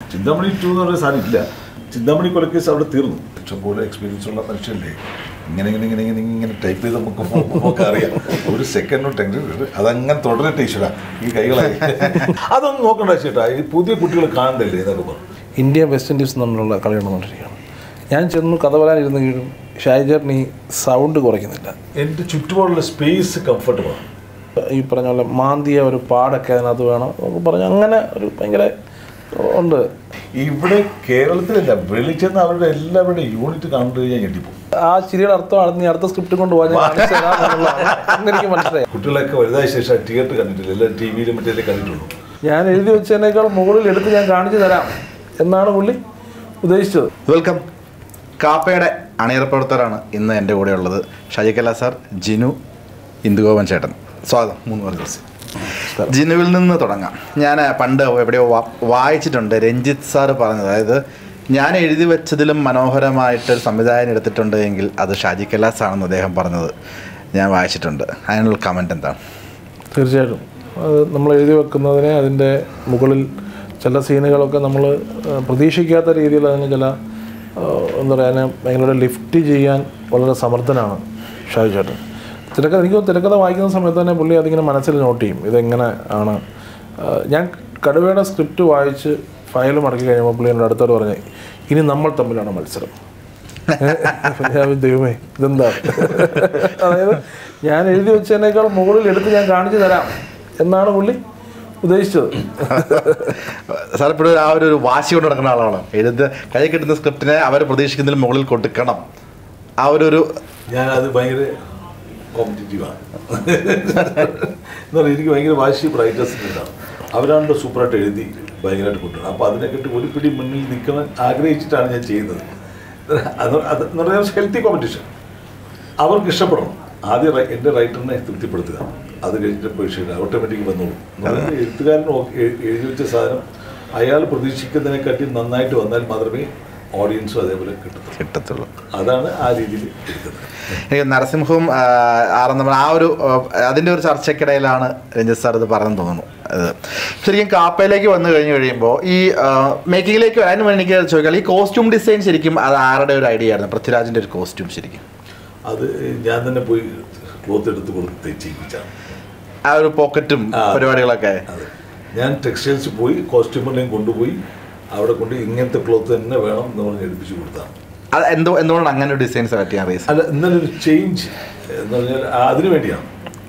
Chintamani to എന്ന് പറയുന്ന സാധനം ഇല്ല ചിന്താമണി കൊലക്കേസ് അവിടെ തീർന്നു ഇഷ്ടംപോലെ എക്സ്പീരിയൻസ് ഉള്ള മനുഷ്യല്ലേ ഇങ്ങനെ ഇങ്ങനെ ഇങ്ങനെ ഇങ്ങനെ ഇങ്ങനെ ടൈപ്പ് ചെയ്ത് നമുക്ക് പോ- നമുക്ക് അറിയാം ഒരു സെക്കൻഡും ടെൻഷൻ അതങ്ങനെ തുടരട്ടെ ഈശ്വര ഈ കൈകളായി അതൊന്നും നോക്കണ്ട ചേട്ടാ ഈ പുതിയ കുട്ടികൾ കാണണ്ടല്ലേ എന്നൊക്കെ പറഞ്ഞു ഇന്ത്യ വെസ്റ്റ് ഇൻഡീസ് തമ്മിലുള്ള കളി നടന്നുകൊണ്ടിരിക്കുകയാണ് ഞാൻ ചെന്ന് കഥ പറയാനിരുന്ന് കീഴും ഷാജേട്ടൻ ഈ സൗണ്ട് കുറയ്ക്കുന്നില്ല എൻ്റെ ചുറ്റുപാടുള്ള സ്പേസ് കംഫർട്ടബിളാണ് ഈ പറഞ്ഞ പോലെ മാന്തിയ ഒരു പാടൊക്കെ അതിനകത്ത് വേണം എന്നൊക്കെ പറഞ്ഞ് അങ്ങനെ ഒരു ഭയങ്കര ഉണ്ട് ഇവിടെ കേരളത്തിലല്ല വെളിച്ചെന്ന് അവരുടെ എല്ലാവരുടെയും യൂണിറ്റ് കണ്ടു കഴിഞ്ഞാൽ ഞെട്ടിപ്പോകും ആ ചിരിയുടെ അർത്ഥമാണ് നീ അടുത്ത സ്ക്രിപ്റ്റ് കൊണ്ട് പോകാൻ ഞാൻ കാണിച്ചു തരാം എന്നുള്ളതാണ്. എന്ന് എനിക്ക് മനസ്സിലായി കുട്ടികളൊക്കെ വലുതായ ശേഷം തിയേറ്റർ കണ്ടിട്ടില്ല എല്ലാം ടി വിയിലും മറ്റേ കണ്ടിട്ടുള്ളൂ ഞാൻ എഴുതി വെച്ചതിനേക്കാൾ മുകളിൽ എടുത്ത് ഞാൻ കാണിച്ചു തരാം എന്നാണ് പുള്ളി ഉദ്ദേശിച്ചത് വെൽക്കം കാപ്പയുടെ അണിയറ പ്രവർത്തകരാണ് ഇന്ന് എൻ്റെ കൂടെ ഉള്ളത് ഷജിക്കല സാർ ജിനു ഇന്ദുഗോപൻ ചേട്ടൻ സ്വാഗതം മൂന്ന് പേർ ദിവസം ജിനുവിൽ നിന്ന് തുടങ്ങാം ഞാൻ പണ്ട് എവിടെയോ വാ- വായിച്ചിട്ടുണ്ട് രഞ്ജിത്ത് സാർ പറഞ്ഞത് അതായത് ഞാൻ എഴുതി വെച്ചതിലും മനോഹരമായിട്ടൊരു സംവിധായകൻ എടുത്തിട്ടുണ്ട് എങ്കിൽ അത് ഷാജി കലാസ് ആണെന്ന് അദ്ദേഹം പറഞ്ഞത് ഞാൻ വായിച്ചിട്ടുണ്ട് അതിനുള്ള കമൻറ്റ് എന്താണ് തീർച്ചയായിട്ടും അത് നമ്മൾ എഴുതി വെക്കുന്നതിനെ അതിൻ്റെ മുകളിൽ ചില സീനുകളൊക്കെ നമ്മൾ പ്രതീക്ഷിക്കാത്ത രീതിയിൽ അതിന് ചില ആ, എന്താ പറയുക അതിനെ ഭയങ്കര ലിഫ്റ്റ് ചെയ്യാൻ വളരെ സമർത്ഥനാണ് ഷാജി ചേട്ടൻ തിരക്കഥ എനിക്ക് തോന്നുന്നു തിരക്കഥ വായിക്കുന്ന സമയത്ത് തന്നെ പുള്ളി അതിങ്ങനെ മനസ്സിൽ നോട്ട് ചെയ്യും ഇതെങ്ങനെ ആണ് ആ, ഞാൻ കടുവയുടെ സ്ക്രിപ്റ്റ് വായിച്ച് ഫയൽ മടക്കി കഴിഞ്ഞപ്പോൾ പുള്ളി എന്നോട് അടുത്തോട് പറഞ്ഞു ഇനി നമ്മൾ തമ്മിലാണ് മത്സരം അപ്പൊ ഞാൻ വിചാരിച്ചു, ദൈവമേ ഇതെന്താ അതായത് ഞാൻ എഴുതി വെച്ചതിനേക്കാൾ മുകളിൽ എടുത്ത് ഞാൻ കാണിച്ചു തരാം എന്നാണ് പുള്ളി ഉദ്ദേശിച്ചത് സാർ ഇപ്പോഴും ആ ഒരു ഒരു വാശി കൊണ്ട് നടക്കുന്ന ആളാണ് എഴുതി കൈ കിട്ടുന്ന സ്ക്രിപ്റ്റിനെ അവർ പ്രതീക്ഷിക്കുന്നതിൽ മുകളിൽ കൊടുക്കണം ആ ഒരു ഒരു ഞാനത് ഭയങ്കര കോമ്പറ്റീറ്റീവാണ് എന്ന് പറഞ്ഞാൽ എനിക്ക് ഭയങ്കര വാശി റൈറ്റേഴ്സിൻ്റെ ഇതാണ് അവരാണല്ലോ സൂപ്പറായിട്ട് എഴുതി ഭയങ്കരമായിട്ട് കൊണ്ടുവരണം അപ്പോൾ അതിനെക്കെട്ട് ഒരു പിടി മുന്നിൽ നിൽക്കണം ആഗ്രഹിച്ചിട്ടാണ് ഞാൻ ചെയ്യുന്നത് അത് അത് എന്ന് പറഞ്ഞാൽ ഹെൽത്തി കോമ്പറ്റീഷൻ അവർക്ക് ഇഷ്ടപ്പെടണം ആദ്യം റൈ- എൻ്റെ റൈറ്ററിനെ തൃപ്തിപ്പെടുത്തുക അത് കഴിഞ്ഞിട്ട് പൊസിഷൻ ഓട്ടോമാറ്റിക് വന്നോളൂ എന്ന് പറഞ്ഞാൽ എഴുത്തുകാരൻ ഓ- എ- എഴുതി വെച്ച സാധനം അയാൾ പ്രതീക്ഷിക്കുന്നതിനെക്കാട്ടി നന്നായിട്ട് വന്നാൽ മാത്രമേ ഓഡിയൻസും അതേപോലെ കിട്ടത്തുള്ളൂ കിട്ടത്തുള്ളൂ അതാണ് ആ രീതിയിൽ എടുക്കുന്നത് എനിക്ക് നരസിംഹവും ആ, ആറെന്ന് പറഞ്ഞ ആ ഒരു ആ, അതിൻ്റെ ഒരു ചർച്ചയ്ക്കിടയിലാണ് രഞ്ജിത്ത് സാർ ഇത് പറഞ്ഞു തോന്നുന്നു അത് ശരിക്കും കാപ്പയിലേക്ക് വന്നു കഴിഞ്ഞ് കഴിയുമ്പോൾ ഈ മേക്കിങ്ങിലേക്ക് വരാൻ വേണ്ടി എനിക്ക് ചോദിക്കാം ഈ കോസ്റ്റ്യൂം ഡിസൈൻ ശരിക്കും അത് ആരുടെ ഒരു ഐഡിയ ആയിരുന്നു പൃഥ്വിരാജിൻ്റെ ഒരു കോസ്റ്റ്യൂം ശരിക്കും അത് ഞാൻ തന്നെ പോയി ക്ലോത്ത് എടുത്ത് കൊടുത്ത് തെച്ചിപ്പിച്ചാണ് ആ ഒരു പോക്കറ്റും ആ. പരിപാടികളൊക്കെ അതെ ഞാൻ ടെക്സ്റ്റൈൽസ് പോയി കോസ്റ്റ്യൂമറിനെയും കൊണ്ടുപോയി അവിടെ കൊണ്ട് ഇങ്ങനത്തെ ക്ലോത്ത് തന്നെ വേണം എന്ന് പറഞ്ഞ് എടുപ്പിച്ച് കൊടുത്താണ് അത് എന്തോ എന്തുകൊണ്ടാണ് അങ്ങനെ ഒരു ഡിസൈൻ സെലക്ട് ചെയ്യാൻ റീസൺ അല്ല ഇന്നലെ ഒരു ചേഞ്ച് എന്ന് പറഞ്ഞാൽ ആ അതിനു വേണ്ടിയാണ്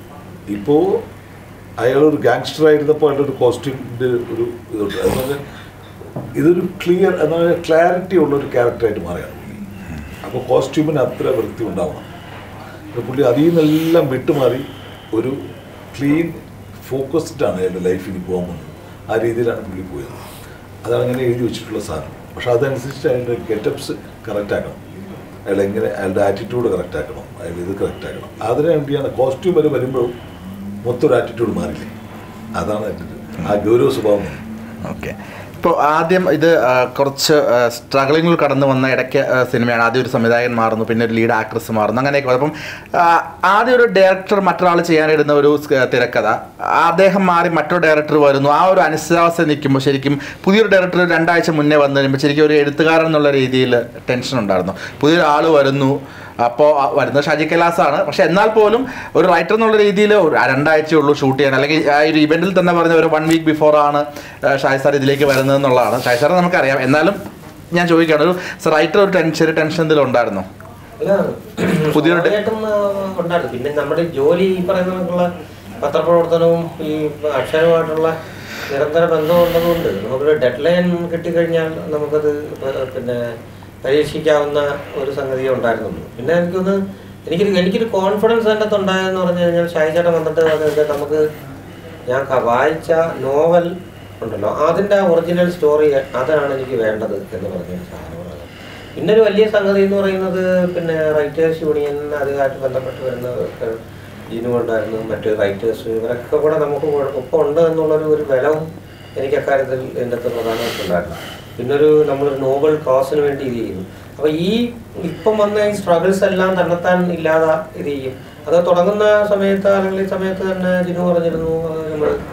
ഇപ്പോൾ അയാളൊരു ഗാങ്സ്റ്റർ ആയിരുന്നപ്പോൾ അയാളുടെ ഒരു കോസ്റ്റ്യൂമിൻ്റെ ഒരു ഇതുണ്ട് എന്ന് പറഞ്ഞാൽ ഇതൊരു ക്ലിയർ എന്ന് പറഞ്ഞാൽ ക്ലാരിറ്റി ഉള്ള ഒരു ക്യാരക്ടറായിട്ട് മാറിയാണ് പുള്ളി അപ്പോൾ കോസ്റ്റ്യൂമിന് അത്ര വൃത്തി ഉണ്ടാവണം അപ്പോൾ പുള്ളി അതിൽ നിന്നെല്ലാം വിട്ടുമാറി ഒരു ക്ലീൻ ഫോക്കസ്ഡ് ആണ് അയാളുടെ ലൈഫിൽ പോകാൻ പോകുന്നത് ആ രീതിയിലാണ് പുള്ളി പോയത് അതാണ് അങ്ങനെ എഴുതി വെച്ചിട്ടുള്ള സാധനം പക്ഷെ അതനുസരിച്ച് അയാളുടെ ഗെറ്റപ്സ് കറക്റ്റ് ആക്കണം അയാൾ എങ്ങനെ അയാളുടെ ആറ്റിറ്റ്യൂഡ് കറക്റ്റ് ആക്കണം അയാൾ ഇത് കറക്റ്റ് ആക്കണം അതിനു വേണ്ടിയാണ് കോസ്റ്റ്യൂം വരെ വരുമ്പോഴും മൊത്തം ഒരു ആറ്റിറ്റ്യൂഡ് മാറില്ലേ അതാണ് എൻ്റെ ഒരു- ആ ഗൗരവ സ്വഭാവം വന്നത്. ഓക്കെ ഇപ്പോൾ ആദ്യം ഇത് ആ, കുറച്ച് സ്ട്രഗിളിങ്ങിൽ കടന്നു വന്ന ഇടയ്ക്ക് ആ, സിനിമയാണ് ആദ്യം ഒരു സംവിധായകൻ മാറുന്നു പിന്നെ ഒരു ലീഡ് ആക്ട്രസ് മാറുന്നു അങ്ങനെയൊക്കെ അപ്പം ആ, ആദ്യം ഒരു ഡയറക്ടർ മറ്റൊരാൾ ചെയ്യാനിടുന്ന ഒരു സ്- തിരക്കഥ അദ്ദേഹം മാറി മറ്റൊരു ഡയറക്ടർ വരുന്നു ആ ഒരു അനിശ്ചിതാവസ്ഥ നിൽക്കുമ്പോൾ ശരിക്കും പുതിയൊരു ഡയറക്ടർ രണ്ടാഴ്ച മുന്നേ വന്നു കഴിയുമ്പോൾ ശരിക്കും ഒരു എഴുത്തുകാരൻ എന്നുള്ള രീതിയിൽ ടെൻഷൻ ഉണ്ടായിരുന്നു പുതിയൊരാൾ വരുന്നു അപ്പോൾ വരുന്നത് ഷാജി കൈലാസാണ് പക്ഷെ എന്നാൽ പോലും ഒരു റൈറ്റർ എന്നുള്ള രീതിയിൽ ഒരു രണ്ടാഴ്ചയേ ഉള്ളൂ ഷൂട്ട് ചെയ്യാൻ അല്ലെങ്കിൽ ആ ഒരു ഇവന്റിൽ തന്നെ പറഞ്ഞ ഒരു വൺ വീക്ക് ബിഫോർ ആണ് ആ, ഷാജി സാർ ഇതിലേക്ക് വരുന്നത് എന്നുള്ളതാണ് ഷാജി സാറെ നമുക്കറിയാം എന്നാലും ഞാൻ ചോദിക്കുകയാണ് ഒരു റൈറ്റർ ഒരു ടെൻഷൻ ചെറിയ ടെൻഷൻ എന്തെങ്കിലും ഉണ്ടായിരുന്നോ അല്ല, പുതിയൊരു ഡെ- സ്വാഭാവികമായിട്ടും, ആ, ഉണ്ടായിരുന്നു പിന്നെ നമ്മുടെ ജോലി ഈ പറയുന്ന കണക്കുള്ള പത്രപ്രവർത്തനവും ഈ അക്ഷരമായിട്ടുള്ള നിരന്തര ബന്ധമുള്ളതുകൊണ്ട് നമുക്കൊരു ഡെഡ് ലൈൻ കിട്ടിക്കഴിഞ്ഞാൽ നമുക്കത് പ- പിന്നെ പരീക്ഷിക്കാവുന്ന ഒരു സംഗതി ഉണ്ടായിരുന്നുള്ളൂ പിന്നെ എനിക്കൊന്ന് എനിക്കൊരു എനിക്കൊരു കോൺഫിഡൻസ് എൻ്റെ അകത്ത് ഉണ്ടായെന്ന് പറഞ്ഞു കഴിഞ്ഞാൽ ഷായിച്ചേട്ടൻ വന്നിട്ട് പറഞ്ഞത് നമുക്ക് ഞാൻ ക- വായിച്ച നോവൽ ഉണ്ടല്ലോ അതിൻ്റെ ഒറിജിനൽ സ്റ്റോറി അതാണ് എനിക്ക് വേണ്ടത് എന്ന് പറഞ്ഞ സാധനമാണ് പിന്നെ ഒരു വലിയ സംഗതി എന്ന് പറയുന്നത് പിന്നെ റൈറ്റേഴ്സ് യൂണിയൻ അതുമായിട്ട് ബന്ധപ്പെട്ട് വരുന്നവർക്ക് ജിനു ഉണ്ടായിരുന്നു മറ്റ് റൈറ്റേഴ്സ് ഇവരൊക്കെ കൂടെ നമുക്ക് കൂടെ ഒപ്പം ഉണ്ട് എന്നുള്ളൊരു ഒരു ബലവും എനിക്ക് അക്കാര്യത്തിൽ എൻ്റെ അകത്ത് പ്രധാനമായിട്ടുണ്ടായിരുന്നു പിന്നെ ഒരു നമ്മളൊരു നോബൽ കോസിന് വേണ്ടി ഇത് ചെയ്യുന്നു അപ്പോൾ ഈ ഇപ്പം വന്ന ഈ സ്ട്രഗിൾസ് എല്ലാം തന്നെത്താൻ ഇല്ലാതെ ഇത് ചെയ്യും അത് തുടങ്ങുന്ന സമയത്ത് അല്ലെങ്കിൽ ഈ സമയത്ത് തന്നെ ജിനു പറഞ്ഞിരുന്നു അത് നമ്മൾ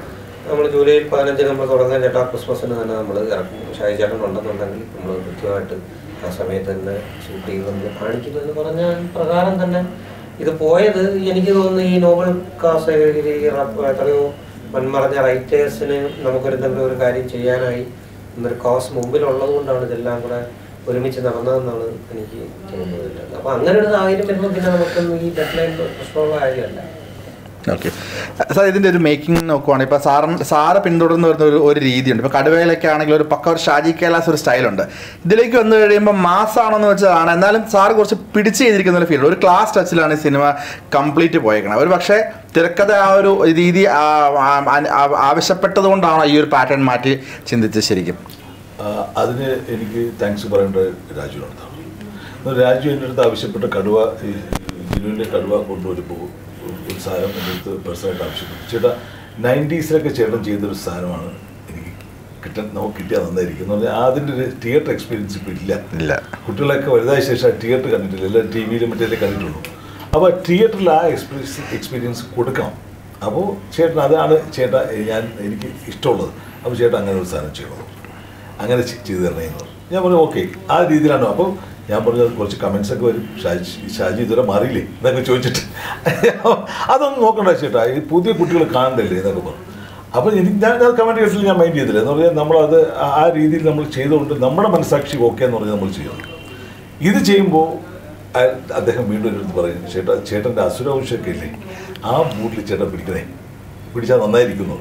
നമ്മൾ ജൂലൈ പതിനഞ്ചിന് നമ്മൾ തുടങ്ങാൻ ചേട്ടാ ക്രിസ്മസിന് തന്നെ നമ്മൾ ഇറക്കും ഷായി ചേട്ടൻ ഉണ്ടെന്നുണ്ടെങ്കിൽ നമ്മൾ കൃത്യമായിട്ട് ആ സമയത്ത് തന്നെ ഷൂട്ട് ചെയ്ത് നമ്മൾ കാണിക്കുമെന്ന് പറഞ്ഞ പ്രകാരം തന്നെ ഇത് പോയത് എനിക്ക് തോന്നുന്നു ഈ നോബൽ കാസ് എത്രയോ മൺമറഞ്ഞ റൈറ്റേഴ്സിന് നമുക്കൊരു എന്തെങ്കിലും ഒരു കാര്യം ചെയ്യാനായി എന്നൊരു കോസ് മുമ്പിലുള്ളത് കൊണ്ടാണ് ഇതെല്ലാം കൂടെ ഒരുമിച്ച് നടന്നതെന്നാണ് എനിക്ക് തോന്നുന്നത് അപ്പൊ അങ്ങനെ ഒരു സാഹചര്യം വരുമ്പോൾ പിന്നെ നമുക്കൊന്നും ഈ ഡെഡ് ലൈൻ പ്രശ്നമുള്ള കാര്യമല്ല ഓക്കെ സാർ ഇതിൻ്റെ ഒരു മേക്കിംഗ് നോക്കുവാണെങ്കിൽ ഇപ്പോൾ സാറിന് സാറ് പിന്തുടർന്ന് വരുന്ന ഒരു ഒരു രീതിയുണ്ട് ഇപ്പോൾ കടുവയിലൊക്കെ ആണെങ്കിൽ ഒരു പക്ക ഒരു ഷാജി കൈലാസ് ഒരു സ്റ്റൈലുണ്ട് ഇതിലേക്ക് വന്നു കഴിയുമ്പോൾ മാസാണെന്ന് വെച്ചതാണ് എന്നാലും സാറ് കുറച്ച് പിടിച്ച് ചെയ്തിരിക്കുന്ന ഒരു ഫീൽ ഒരു ക്ലാസ് ടച്ചിലാണ് ഈ സിനിമ കംപ്ലീറ്റ് പോയേക്കുന്നത് ഒരു പക്ഷേ തിരക്കഥ ആ ഒരു രീതി ആ- ആ- ആ- ആവശ്യപ്പെട്ടത് കൊണ്ടാണ് ഈ ഒരു പാറ്റേൺ മാറ്റി ചിന്തിച്ചത് ശരിക്കും ആ, അതിന് എനിക്ക് താങ്ക്സ് പറയേണ്ടത് രാജുവിനടുത്താണ് എന്നാൽ രാജു എൻ്റെ അടുത്ത് ആവശ്യപ്പെട്ട കടുവ ഈ ജിനുവിൻ്റെ കടുവ കൊണ്ടുവരുമ്പോൾ ഒരു സാധനം എൻ്റെ അടുത്ത് പേഴ്സണലായിട്ട് ആവശ്യപ്പെട്ടു ചേട്ടാ നയൻറ്റീസിലൊക്കെ ചേട്ടൻ ചെയ്തൊരു സാധനമാണ് എനിക്ക് കിട്ടാൻ നമുക്ക് കിട്ടിയാൽ നന്നായിരിക്കും എന്ന് പറഞ്ഞാൽ അതിൻ്റെ ഒരു തിയേറ്റർ എക്സ്പീരിയൻസ് ഇപ്പോൾ ഇല്ല ഇല്ല കുട്ടികളൊക്കെ വലുതായ ശേഷം തിയേറ്റർ കണ്ടിട്ടില്ല എല്ലാം ടി വിയിലും മറ്റേ കണ്ടിട്ടുള്ളൂ അപ്പോൾ തിയേറ്ററിൽ ആ എക്സ്പീരിയൻസ് എക്സ്പീരിയൻസ് കൊടുക്കണം അപ്പോൾ ചേട്ടൻ അതാണ് ചേട്ടാ ഞാൻ എനിക്ക് ഇഷ്ടമുള്ളത് അപ്പോൾ ചേട്ടൻ അങ്ങനെ ഒരു സാധനം ചെയ്യണം അങ്ങനെ ചെ- ചെയ്തു തരണേ എന്ന് പറഞ്ഞു ഞാൻ പറഞ്ഞു ഓക്കെ ആ രീതിയിലാണ് അപ്പോൾ ഞാൻ പറഞ്ഞത് കുറച്ച് കമൻസ് ഒക്കെ വരും ഷാജി ഷാജി ഇതുവരെ മാറിയില്ലേ എന്നൊക്കെ ചോദിച്ചിട്ട് അതൊന്നും നോക്കണ്ട ചേട്ടാ ഈ പുതിയ കുട്ടികൾ കാണണ്ടല്ലേ എന്നൊക്കെ പറഞ്ഞു അപ്പോൾ എനിക്ക് ഞാൻ ഞാൻ കമൻറ്റ് കേട്ടില്ല ഞാൻ മൈൻഡ് ചെയ്തില്ല എന്ന് പറഞ്ഞാൽ നമ്മളത് ആ- ആ രീതിയിൽ നമ്മൾ ചെയ്തുകൊണ്ട് നമ്മുടെ മനസാക്ഷി ഓക്കെ എന്ന് പറഞ്ഞ് നമ്മൾ ചെയ്യണം ഇത് ചെയ്യുമ്പോൾ അയാൾ- അദ്ദേഹം വീണ്ടും എൻ്റെ അടുത്ത് പറയും ചേട്ടാ ചേട്ടൻ്റെ അസുരവംശമൊക്കെ ഇല്ലേ ആ മൂട്ടിൽ ചേട്ടൻ പിടിക്കണേ പിടിച്ചാൽ നന്നായിരിക്കുന്നു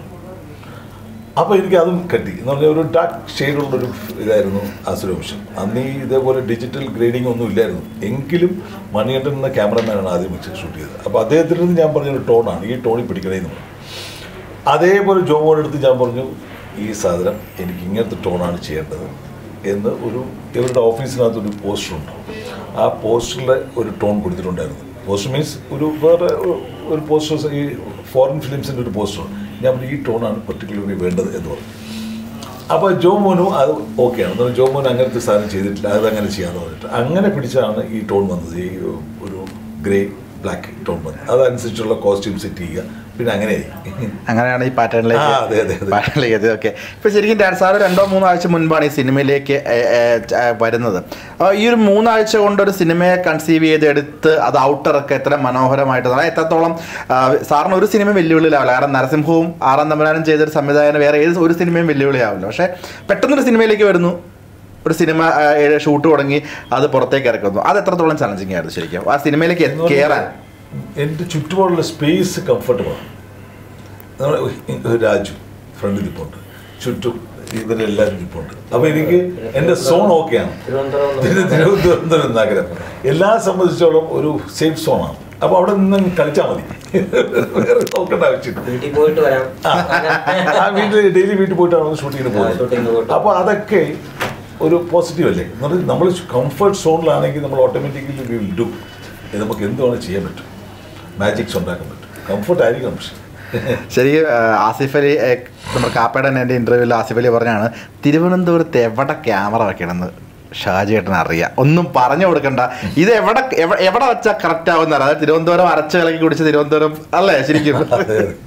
അപ്പോൾ എനിക്ക് അതും കെട്ടി എന്ന് പറഞ്ഞാൽ ഒരു ഡാർക്ക് ഷെയ്ഡുള്ളൊരു ഇതായിരുന്നു അസുരവംശം അന്ന് ഈ ഇതേപോലെ ഡിജിറ്റൽ ഗ്രേഡിംഗ് ഒന്നും ഇല്ലായിരുന്നു എങ്കിലും മണികണ്ഠൻ എന്ന ക്യാമറമാനാണ് ആദ്യം വെച്ച് ഷൂട്ട് ചെയ്തത് അപ്പോൾ അദ്ദേഹത്തിൻ്റെ അടുത്ത് ഞാൻ പറഞ്ഞൊരു ടോണാണ് ഈ ടോണിൽ പിടിക്കണേന്ന് പറഞ്ഞു അതേപോലെ ജോമോടെ അടുത്ത് ഞാൻ പറഞ്ഞു ഈ സാധനം എനിക്ക് ഇങ്ങനത്തെ ടോണാണ് ചെയ്യേണ്ടത് എന്ന് ഒരു ഇവരുടെ ഓഫീസിനകത്ത് ഒരു പോസ്റ്റർ ഉണ്ട് ആ പോസ്റ്ററിലെ ഒരു ടോൺ കൊടുത്തിട്ടുണ്ടായിരുന്നു പോസ്റ്റർ മീൻസ് ഒരു വേറെ ഒരു- ഒരു പോസ്റ്റർ ഈ ഫോറിൻ ഫിലിംസിൻ്റെ ഒരു പോസ്റ്റർ ഞാൻ പറഞ്ഞു ഈ ടോണാണ് പെർട്ടിക്കുലർലി വേണ്ടത് എന്ന് പറഞ്ഞു അപ്പോൾ ജോമോനും അത് ഓക്കെയാണ് എന്നാൽ ജോമോൻ അങ്ങനത്തെ സാധനം ചെയ്തിട്ടില്ല അതങ്ങനെ ചെയ്യാമെന്ന് പറഞ്ഞിട്ട് അങ്ങനെ പിടിച്ചാണ് ഈ ടോൺ വന്നത് ഈ ഒരു ഗ്രേ ബ്ലാക്ക് ടോൺ വന്നത് അതനുസരിച്ചുള്ള കോസ്റ്റ്യൂം സെറ്റ് ചെയ്യുക പിന്നെ അങ്ങനെയായി അങ്ങനെയാണ് ഈ പാറ്റേണിലേക്ക് ആ, അതെ, അതെ, അതെ. പാറ്റേണിലേക്ക് എത്തിയത് ഓക്കെ ഇപ്പൊ ശരിക്കും ഡാൻ സാർ രണ്ടോ മൂന്നോ ആഴ്ച മുൻപാണ് ഈ സിനിമയിലേക്ക് ഏ, ഏ, ച- വരുന്നത് അപ്പോൾ ഈ ഒരു മൂന്നാഴ്ച കൊണ്ട് ഒരു സിനിമയെ കൺസീവ് ചെയ്ത് എടുത്ത് അത് ഔട്ടറൊക്കെ എത്ര മനോഹരമായിട്ട് അതായത് എത്രത്തോളം ആ, സാറിന് ഒരു സിനിമ വെല്ലുവിളിയിലാവില്ല കാരണം നരസിംഹവും ആറാം തമ്പരാനും ചെയ്തൊരു സംവിധായകന് വേറെ ഏത് ഒരു സിനിമയും വെല്ലുവിളിയാവില്ല പക്ഷേ പെട്ടെന്നൊരു സിനിമയിലേക്ക് വരുന്നു ഒരു സിനിമ ഷൂട്ട് തുടങ്ങി അത് പുറത്തേക്ക് ഇറക്കുന്നു അത് എത്രത്തോളം ചലഞ്ചിങ് ആയിരുന്നു ശരിക്കും ആ സിനിമയിലേക്ക് എന്ന് പറഞ്ഞാൽ കയറാൻ എൻ്റെ ചുറ്റുപാടുള്ള സ്പേസ് കംഫർട്ടബിളാണ് നമ്മൾ രാജു ഫ്രണ്ടിൽ നിൽപ്പുണ്ട് ചുറ്റും ഇവരെല്ലാവരും നിൽപ്പുണ്ട് അപ്പോൾ എനിക്ക് എൻ്റെ സോൺ ഓക്കെയാണ് തിരുവനന്തപുരം തിരുവനന്തപുരം നഗരം എല്ലാ സംബന്ധിച്ചോളം ഒരു സേഫ് സോണാണ് അപ്പോൾ അവിടെ നിന്ന് കളിച്ചാൽ മതി വേറെ നോക്കേണ്ട ആവശ്യമില്ല വീട്ടിൽ പോയിട്ട് വരാം ആ വീട്ടിൽ ഡെയിലി വീട്ടിൽ പോയിട്ടാണ് ഷൂട്ടിങ്ങിന് ആ, ഷൂട്ടിങ്ങിന് പോകുന്നത് പോയിട്ട്. അപ്പോൾ അതൊക്കെ ഒരു പോസിറ്റീവ് അല്ലേ എന്ന് പറഞ്ഞാൽ നമ്മൾ കംഫർട്ട് സോണിലാണെങ്കിൽ നമ്മൾ ഓട്ടോമാറ്റിക്കലി വി വിൽ ഡു നമുക്ക് എന്തുവേണം ചെയ്യാൻ പറ്റും മാജിക്സ് ഉണ്ടാക്കാൻ പറ്റും കംഫർട്ട് ആയിരിക്കണം പക്ഷേ ശരി ആ, ആസിഫ് അലി ഏ, നമ്മുടെ കാപ്പയുടെ എൻ്റെ ഇൻ്റർവ്യൂവിൽ ആസിഫ് അലി പറഞ്ഞാണ് തിരുവനന്തപുരത്ത് എവിടെ ക്യാമറ വെക്കണമെന്ന് ഷാജിയേട്ടൻ അറിയാം ഒന്നും പറഞ്ഞു കൊടുക്കണ്ട ഇത് എവിടെ എവ- എവിടെ വെച്ചാൽ കറക്റ്റ് ആവുന്ന അതായത് തിരുവനന്തപുരം അരച്ച് കലക്കി കുടിച്ച് തിരുവനന്തപുരം അല്ലേ ശരിക്കും അതെ, അതെ.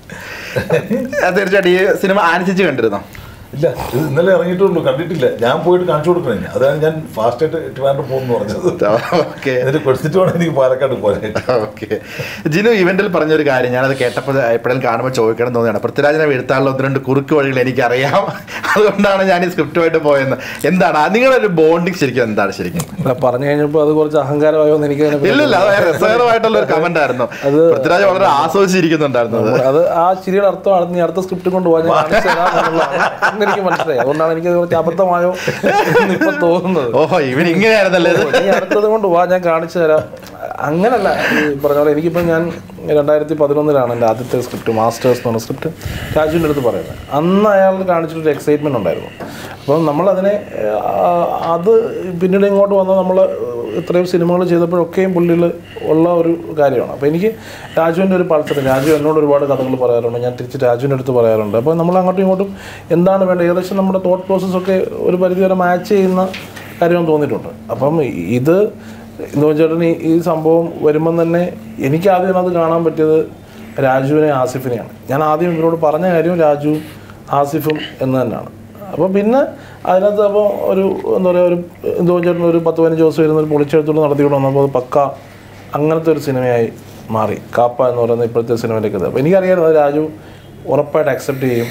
ആ, തീർച്ചയായിട്ടും ഈ സിനിമ ആനന്ദിച്ച് കണ്ടിരുന്നോ ഇല്ല ഇത് ഇന്നലെ ഇറങ്ങിയിട്ടുള്ളൂ കണ്ടിട്ടില്ല ഞാൻ പോയിട്ട് കാണിച്ചു കൊടുക്കണേ അതാണ് ഞാൻ ഫാസ്റ്റായിട്ട് ട്രിവാൻഡ്രം പോകുന്നു പറഞ്ഞത് ഓക്കെ എന്നിട്ട് കൊടുത്തിട്ട് വേണം എനിക്ക് പാലക്കാട് പോകാനായിട്ട് ഓക്കെ ജിനു ഇവന്റിൽ പറഞ്ഞൊരു കാര്യം ഞാനത് കേട്ടപ്പോൾ എപ്പോഴും കാണുമ്പോൾ ചോദിക്കണം എന്ന് തോന്നിയാണ് പൃഥ്വിരാജിനെ വീഴ്ത്താനുള്ള ഒന്ന് രണ്ട് കുറുക്ക് വഴികൾ എനിക്കറിയാം അതുകൊണ്ടാണ് ഞാൻ ഈ സ്ക്രിപ്റ്റുമായിട്ട് പോയെന്ന് എന്താണ് ആ നിങ്ങളൊരു ബോണ്ടിങ് ശരിക്കും എന്താണ് ശരിക്കും അല്ല പറഞ്ഞു കഴിഞ്ഞപ്പോൾ അത് കുറച്ച് അഹങ്കാരമായോ എന്ന് എനിക്ക് അതിനെ ഇല്ലില്ല അത് രസകരമായിട്ടുള്ള ഒരു കമന്റ് ആയിരുന്നു അത് പൃഥ്വിരാജ് വളരെ ആസ്വദിച്ചിരിക്കുന്നുണ്ടായിരുന്നു അത് അത് ആ ചിരിയുടെ അർത്ഥം അടുത്ത നീ അടുത്ത സ്ക്രിപ്റ്റ് കൊണ്ടുപോകാൻ ഞാൻ കാണിച്ചു തരാം എന്നുള്ളതാണ് എന്ന് എനിക്ക് മനസ്സിലായി അതുകൊണ്ടാണ് എനിക്ക് കുറച്ച് അബദ്ധമായോ എന്ന് ഇപ്പൊ തോന്നുന്നത് ഓഹോ ഇവൻ ഇങ്ങനെയായിരുന്നല്ലേ ഇത് നീ അടുത്തത് കൊണ്ട് വാ ഞാൻ കാണിച്ചു തരാം അങ്ങനല്ല ഈ പറഞ്ഞ പോലെ എനിക്കിപ്പോൾ ഞാൻ രണ്ടായിരത്തി പതിനൊന്നിലാണ് എൻ്റെ ആദ്യത്തെ സ്ക്രിപ്റ്റ് മാസ്റ്റേഴ്സ് എന്ന് പറഞ്ഞ സ്ക്രിപ്റ്റ് രാജുവിൻ്റെ അടുത്ത് പറയുന്നത് അന്ന് അയാൾ കാണിച്ചിട്ടൊരു എക്സൈറ്റ്മെൻറ്റ് ഉണ്ടായിരുന്നു അപ്പം നമ്മളതിനെ ആ, അത് പിന്നീട് ഇങ്ങോട്ട് വന്ന് നമ്മൾ ഇത്രയും സിനിമകൾ ചെയ്തപ്പോഴൊക്കെയും പുള്ളിയിൽ ഉള്ള ഒരു കാര്യമാണ് അപ്പോൾ എനിക്ക് രാജുവിൻ്റെ ഒരു പൾസർ രാജു എന്നോട് ഒരുപാട് കഥകൾ പറയാറുണ്ട് ഞാൻ തിരിച്ച് രാജുവിൻ്റെ അടുത്ത് പറയാറുണ്ട് അപ്പോൾ നമ്മൾ അങ്ങോട്ടും ഇങ്ങോട്ടും എന്താണ് വേണ്ടത് ഏകദേശം നമ്മുടെ തോട്ട് പ്രോസസ്സൊക്കെ ഒരു പരിധി വരെ മാച്ച് ചെയ്യുന്ന കാര്യം തോന്നിയിട്ടുണ്ട് അപ്പം ഇത് എന്ന് വെച്ചിട്ടുണ്ടെങ്കിൽ ഈ ഈ സംഭവം വരുമ്പം തന്നെ എനിക്ക് ആദ്യം അത് കാണാൻ പറ്റിയത് രാജുവിനെ ആസിഫിനെയാണ് ഞാൻ ആദ്യം ഇവരോട് പറഞ്ഞ കാര്യം രാജു ആസിഫും എന്ന് തന്നെയാണ് അപ്പോൾ പിന്നെ അതിനകത്ത് അപ്പോൾ ഒരു എന്താ പറയുക ഒരു എന്തോ ചേട്ടൻ ഒരു പത്ത് പതിനഞ്ച് ദിവസം ഇരുന്ന് ഒരു പൊളിച്ചെഴുത്തോട് നടത്തിക്കൊണ്ട് വന്നപ്പോൾ അത് പക്ക അങ്ങനത്തെ ഒരു സിനിമയായി മാറി കാപ്പ എന്ന് പറയുന്ന ഇപ്പോഴത്തെ സിനിമയിലേക്ക് അപ്പോൾ എനിക്കറിയാമായിരുന്നു അത് രാജു ഉറപ്പായിട്ട് അക്സെപ്റ്റ് ചെയ്യും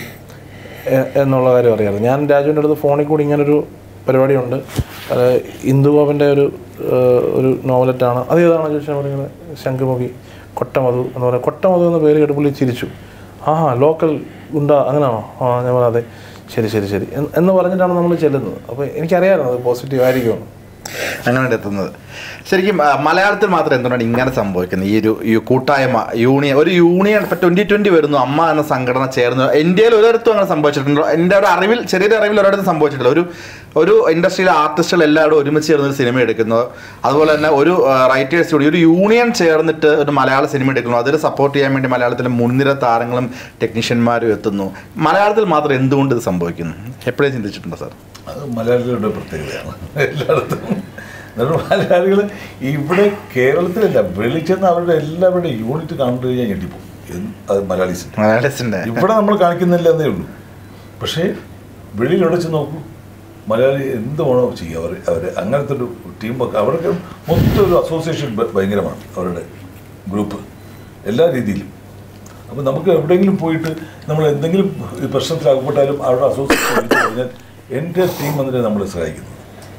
എ- എന്നുള്ള കാര്യം അറിയാറ് ഞാൻ രാജുവിൻ്റെ അടുത്ത് ഫോണിൽ കൂടി ഇങ്ങനൊരു പരിപാടിയുണ്ട് അത് ഇന്ദുബോബൻ്റെ ഒരു ഏഹ്, ഒരു നോവലറ്റാണ് അത് ഏതാണ് ചോദിച്ചാൽ പറയുന്നത് ശംഖുമുഖി കൊട്ടമധു എന്ന് പറയുന്നത് കൊട്ടമധു എന്ന പേര് കേട്ട് പുള്ളി ചിരിച്ചു ആ ലോക്കൽ ഗുണ്ട അങ്ങനെയാണോ ആ ഞാൻ പറഞ്ഞു അതെ ശരി ശരി ശരി എന്ന് എന്ന് പറഞ്ഞിട്ടാണ് നമ്മൾ ചെല്ലുന്നത് അപ്പോൾ എനിക്കറിയാമായിരുന്നു അത് പോസിറ്റീവ് ആയിരിക്കുമെന്ന് അങ്ങനെയാണ് എത്തുന്നത് ശരിക്കും ആ, മലയാളത്തിൽ മാത്രം എന്തുകൊണ്ടാണ് ഇങ്ങനെ സംഭവിക്കുന്നത് ഈ ഒരു ഈ കൂട്ടായ്മ യൂണിയൻ ഒരു യൂണിയൻ ഇപ്പം ട്വൻറ്റി ട്വൻറ്റി വരുന്നു അമ്മ എന്ന സംഘടന ചേർന്ന് ഇന്ത്യയിൽ ഒരിടത്തും അങ്ങനെ സംഭവിച്ചിട്ടുണ്ടോ എൻ്റെ ഒരു അറിവിൽ ചെറിയൊരു അറിവിൽ ഒരിടത്തും സംഭവിച്ചിട്ടില്ല ഒരു ഒരു ഇൻഡസ്ട്രിയിലെ ആർട്ടിസ്റ്റുകൾ എല്ലാവരും ഒരുമിച്ച് ചേർന്ന് ഒരു സിനിമ എടുക്കുന്നു അതുപോലെ തന്നെ ഒരു റൈറ്റേഴ്സ് കൂടി ഒരു യൂണിയൻ ചേർന്നിട്ട് ഒരു മലയാള സിനിമ എടുക്കുന്നു അതിൽ സപ്പോർട്ട് ചെയ്യാൻ വേണ്ടി മലയാളത്തിലെ മുൻനിര താരങ്ങളും ടെക്നീഷ്യന്മാരും എത്തുന്നു മലയാളത്തിൽ മാത്രം എന്തുകൊണ്ട് ഇത് സംഭവിക്കുന്നു എപ്പോഴും ചിന്തിച്ചിട്ടുണ്ടോ സാർ അത് മലയാളികളുടെ പ്രത്യേകതയാണ് എല്ലായിടത്തും എന്നിട്ട് മലയാളികൾ ഇവിടെ കേരളത്തിലല്ല വെളിയിൽ ചെന്ന് അവരുടെ എല്ലാവരുടെ യൂണിറ്റ് കണ്ടു കഴിഞ്ഞാൽ ഞെട്ടിപ്പോകും എന്ത് അത് മലയാളീസിൻ്റെ മലയാളത്തിൻ്റെ ഇവിടെ നമ്മൾ കാണിക്കുന്നില്ല എന്നേ ഉള്ളൂ പക്ഷേ വെളിയിൽ എവിടെ ചെന്ന് നോക്കൂ മലയാളി എന്ത് വേണോ ചെയ്യുക അവർ അവർ അങ്ങനത്തെ ഒരു ടീമൊക്കെ അവർക്ക് മൊത്തം ഒരു അസോസിയേഷൻ ഭ- ഭയങ്കരമാണ് അവരുടെ ഗ്രൂപ്പ് എല്ലാ രീതിയിലും അപ്പോൾ നമുക്ക് എവിടെയെങ്കിലും പോയിട്ട് നമ്മൾ എന്തെങ്കിലും ഈ പ്രശ്നത്തിലകപ്പെട്ടാലും അവരുടെ അസോസിയേഷൻ വിളിച്ചു കഴിഞ്ഞാൽ എൻ്റെ ടീം വന്നിട്ട് നമ്മളെ സഹായിക്കുന്നത്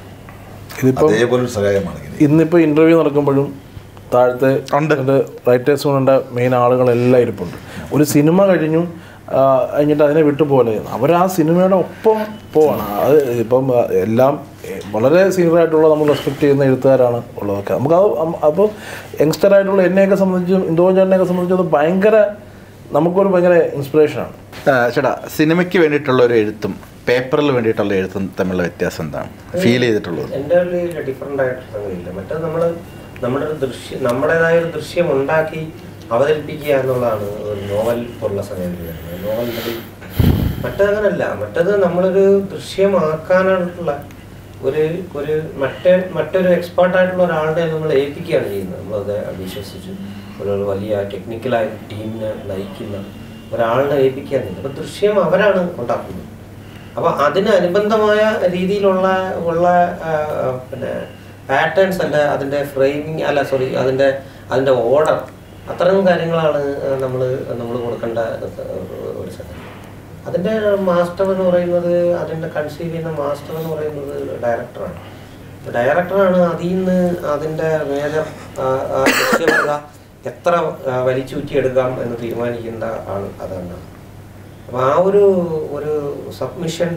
ഇതിപ്പോൾ അതേപോലെ ഒരു സഹായമാണ് ഇങ്ങനെ ഇന്നിപ്പോൾ ഇൻ്റർവ്യൂ നടക്കുമ്പോഴും താഴത്തെ ഉണ്ട്. റൈറ്റേഴ്സ് കൊണ്ട് മെയിൻ ആളുകളെല്ലാം ഇരിപ്പുണ്ട് ഒരു സിനിമ കഴിഞ്ഞു ആ, കഴിഞ്ഞിട്ട് അതിനെ വിട്ടുപോലെ അവർ ആ സിനിമയുടെ ഒപ്പം പോവാണ് അത് ഇപ്പം ആ, എല്ലാം എ, വളരെ സീനിയറായിട്ടുള്ള നമ്മൾ റെസ്പെക്ട് ചെയ്യുന്ന എഴുത്തുകാരാണ് ഉള്ളതൊക്കെ നമുക്ക് അത് അപ്പോൾ യങ്സ്റ്ററായിട്ടുള്ള എന്നെയൊക്കെ സംബന്ധിച്ചും ഇന്ദോ ചേട്ടനെയൊക്കെ സംബന്ധിച്ചും അത് ഭയങ്കര നമുക്കൊരു ഭയങ്കര ഇൻസ്പിറേഷനാണ് ആ, ചേട്ടാ സിനിമയ്ക്ക് വേണ്ടിയിട്ടുള്ള ഒരു എഴുത്തും പേപ്പറിൽ വേണ്ടിയിട്ടുള്ള എഴുത്തും തമ്മിലുള്ള വ്യത്യാസം എന്താണ് ഫീൽ ചെയ്തിട്ടുള്ളത് എൻ്റെ ഉള്ളിൽ ഡിഫറെൻ്റ് ആയിട്ടുള്ള സംഗതിയില്ല മറ്റേത് നമ്മൾ നമ്മുടെ ഒരു ദൃശ്യം നമ്മുടേതായ ഒരു ദൃശ്യം ഉണ്ടാക്കി അവതരിപ്പിക്കുക എന്നുള്ളതാണ് ഒരു നോവൽ പോലുള്ള സംഗതി നോവൽ മറ്റേതങ്ങനല്ല മറ്റേത് നമ്മളൊരു ദൃശ്യമാക്കാനായിട്ടുള്ള ഒരു ഒരു മറ്റേ മറ്റൊരു എക്സ്പേർട്ടായിട്ടുള്ള ഒരാളുടെ നമ്മൾ ഏൽപ്പിക്കുകയാണ് ചെയ്യുന്നത് നമ്മളത് വിശ്വസിച്ച് ഒരു വലിയ ടെക്നിക്കലായ ടീമിനെ നയിക്കുന്ന ഒരാളിനെ ഏൽപ്പിക്കുകയാണ് ചെയ്യുന്നത് അപ്പോൾ ദൃശ്യം അവരാണ് ഉണ്ടാക്കുന്നത് അപ്പോൾ അതിന് അനുബന്ധമായ രീതിയിലുള്ള ഉള്ള ആ, ആ, പിന്നെ പാറ്റേൺസ് അല്ല അതിൻ്റെ ഫ്രെയിമിങ് അല്ല സോറി അതിൻ്റെ അതിൻ്റെ ഓർഡർ അത്തരം കാര്യങ്ങളാണ് നമ്മൾ നമ്മൾ കൊടുക്കേണ്ട ഒരു സംഗതി അതിൻ്റെ മാസ്റ്റർ എന്ന് പറയുന്നത് അതിൻ്റെ കൺസീവ് ചെയ്യുന്ന മാസ്റ്റർ എന്ന് പറയുന്നത് ഡയറക്ടറാണ് ഡയറക്ടറാണ് അതിൽ നിന്ന് അതിൻ്റെ മേജർ ദൃശ്യവത എത്ര ആ, വലിച്ചൂറ്റിയെടുക്കാം എന്ന് തീരുമാനിക്കുന്ന ആൾ അതാണ് അപ്പോൾ ആ ഒരു ഒരു സബ്മിഷൻ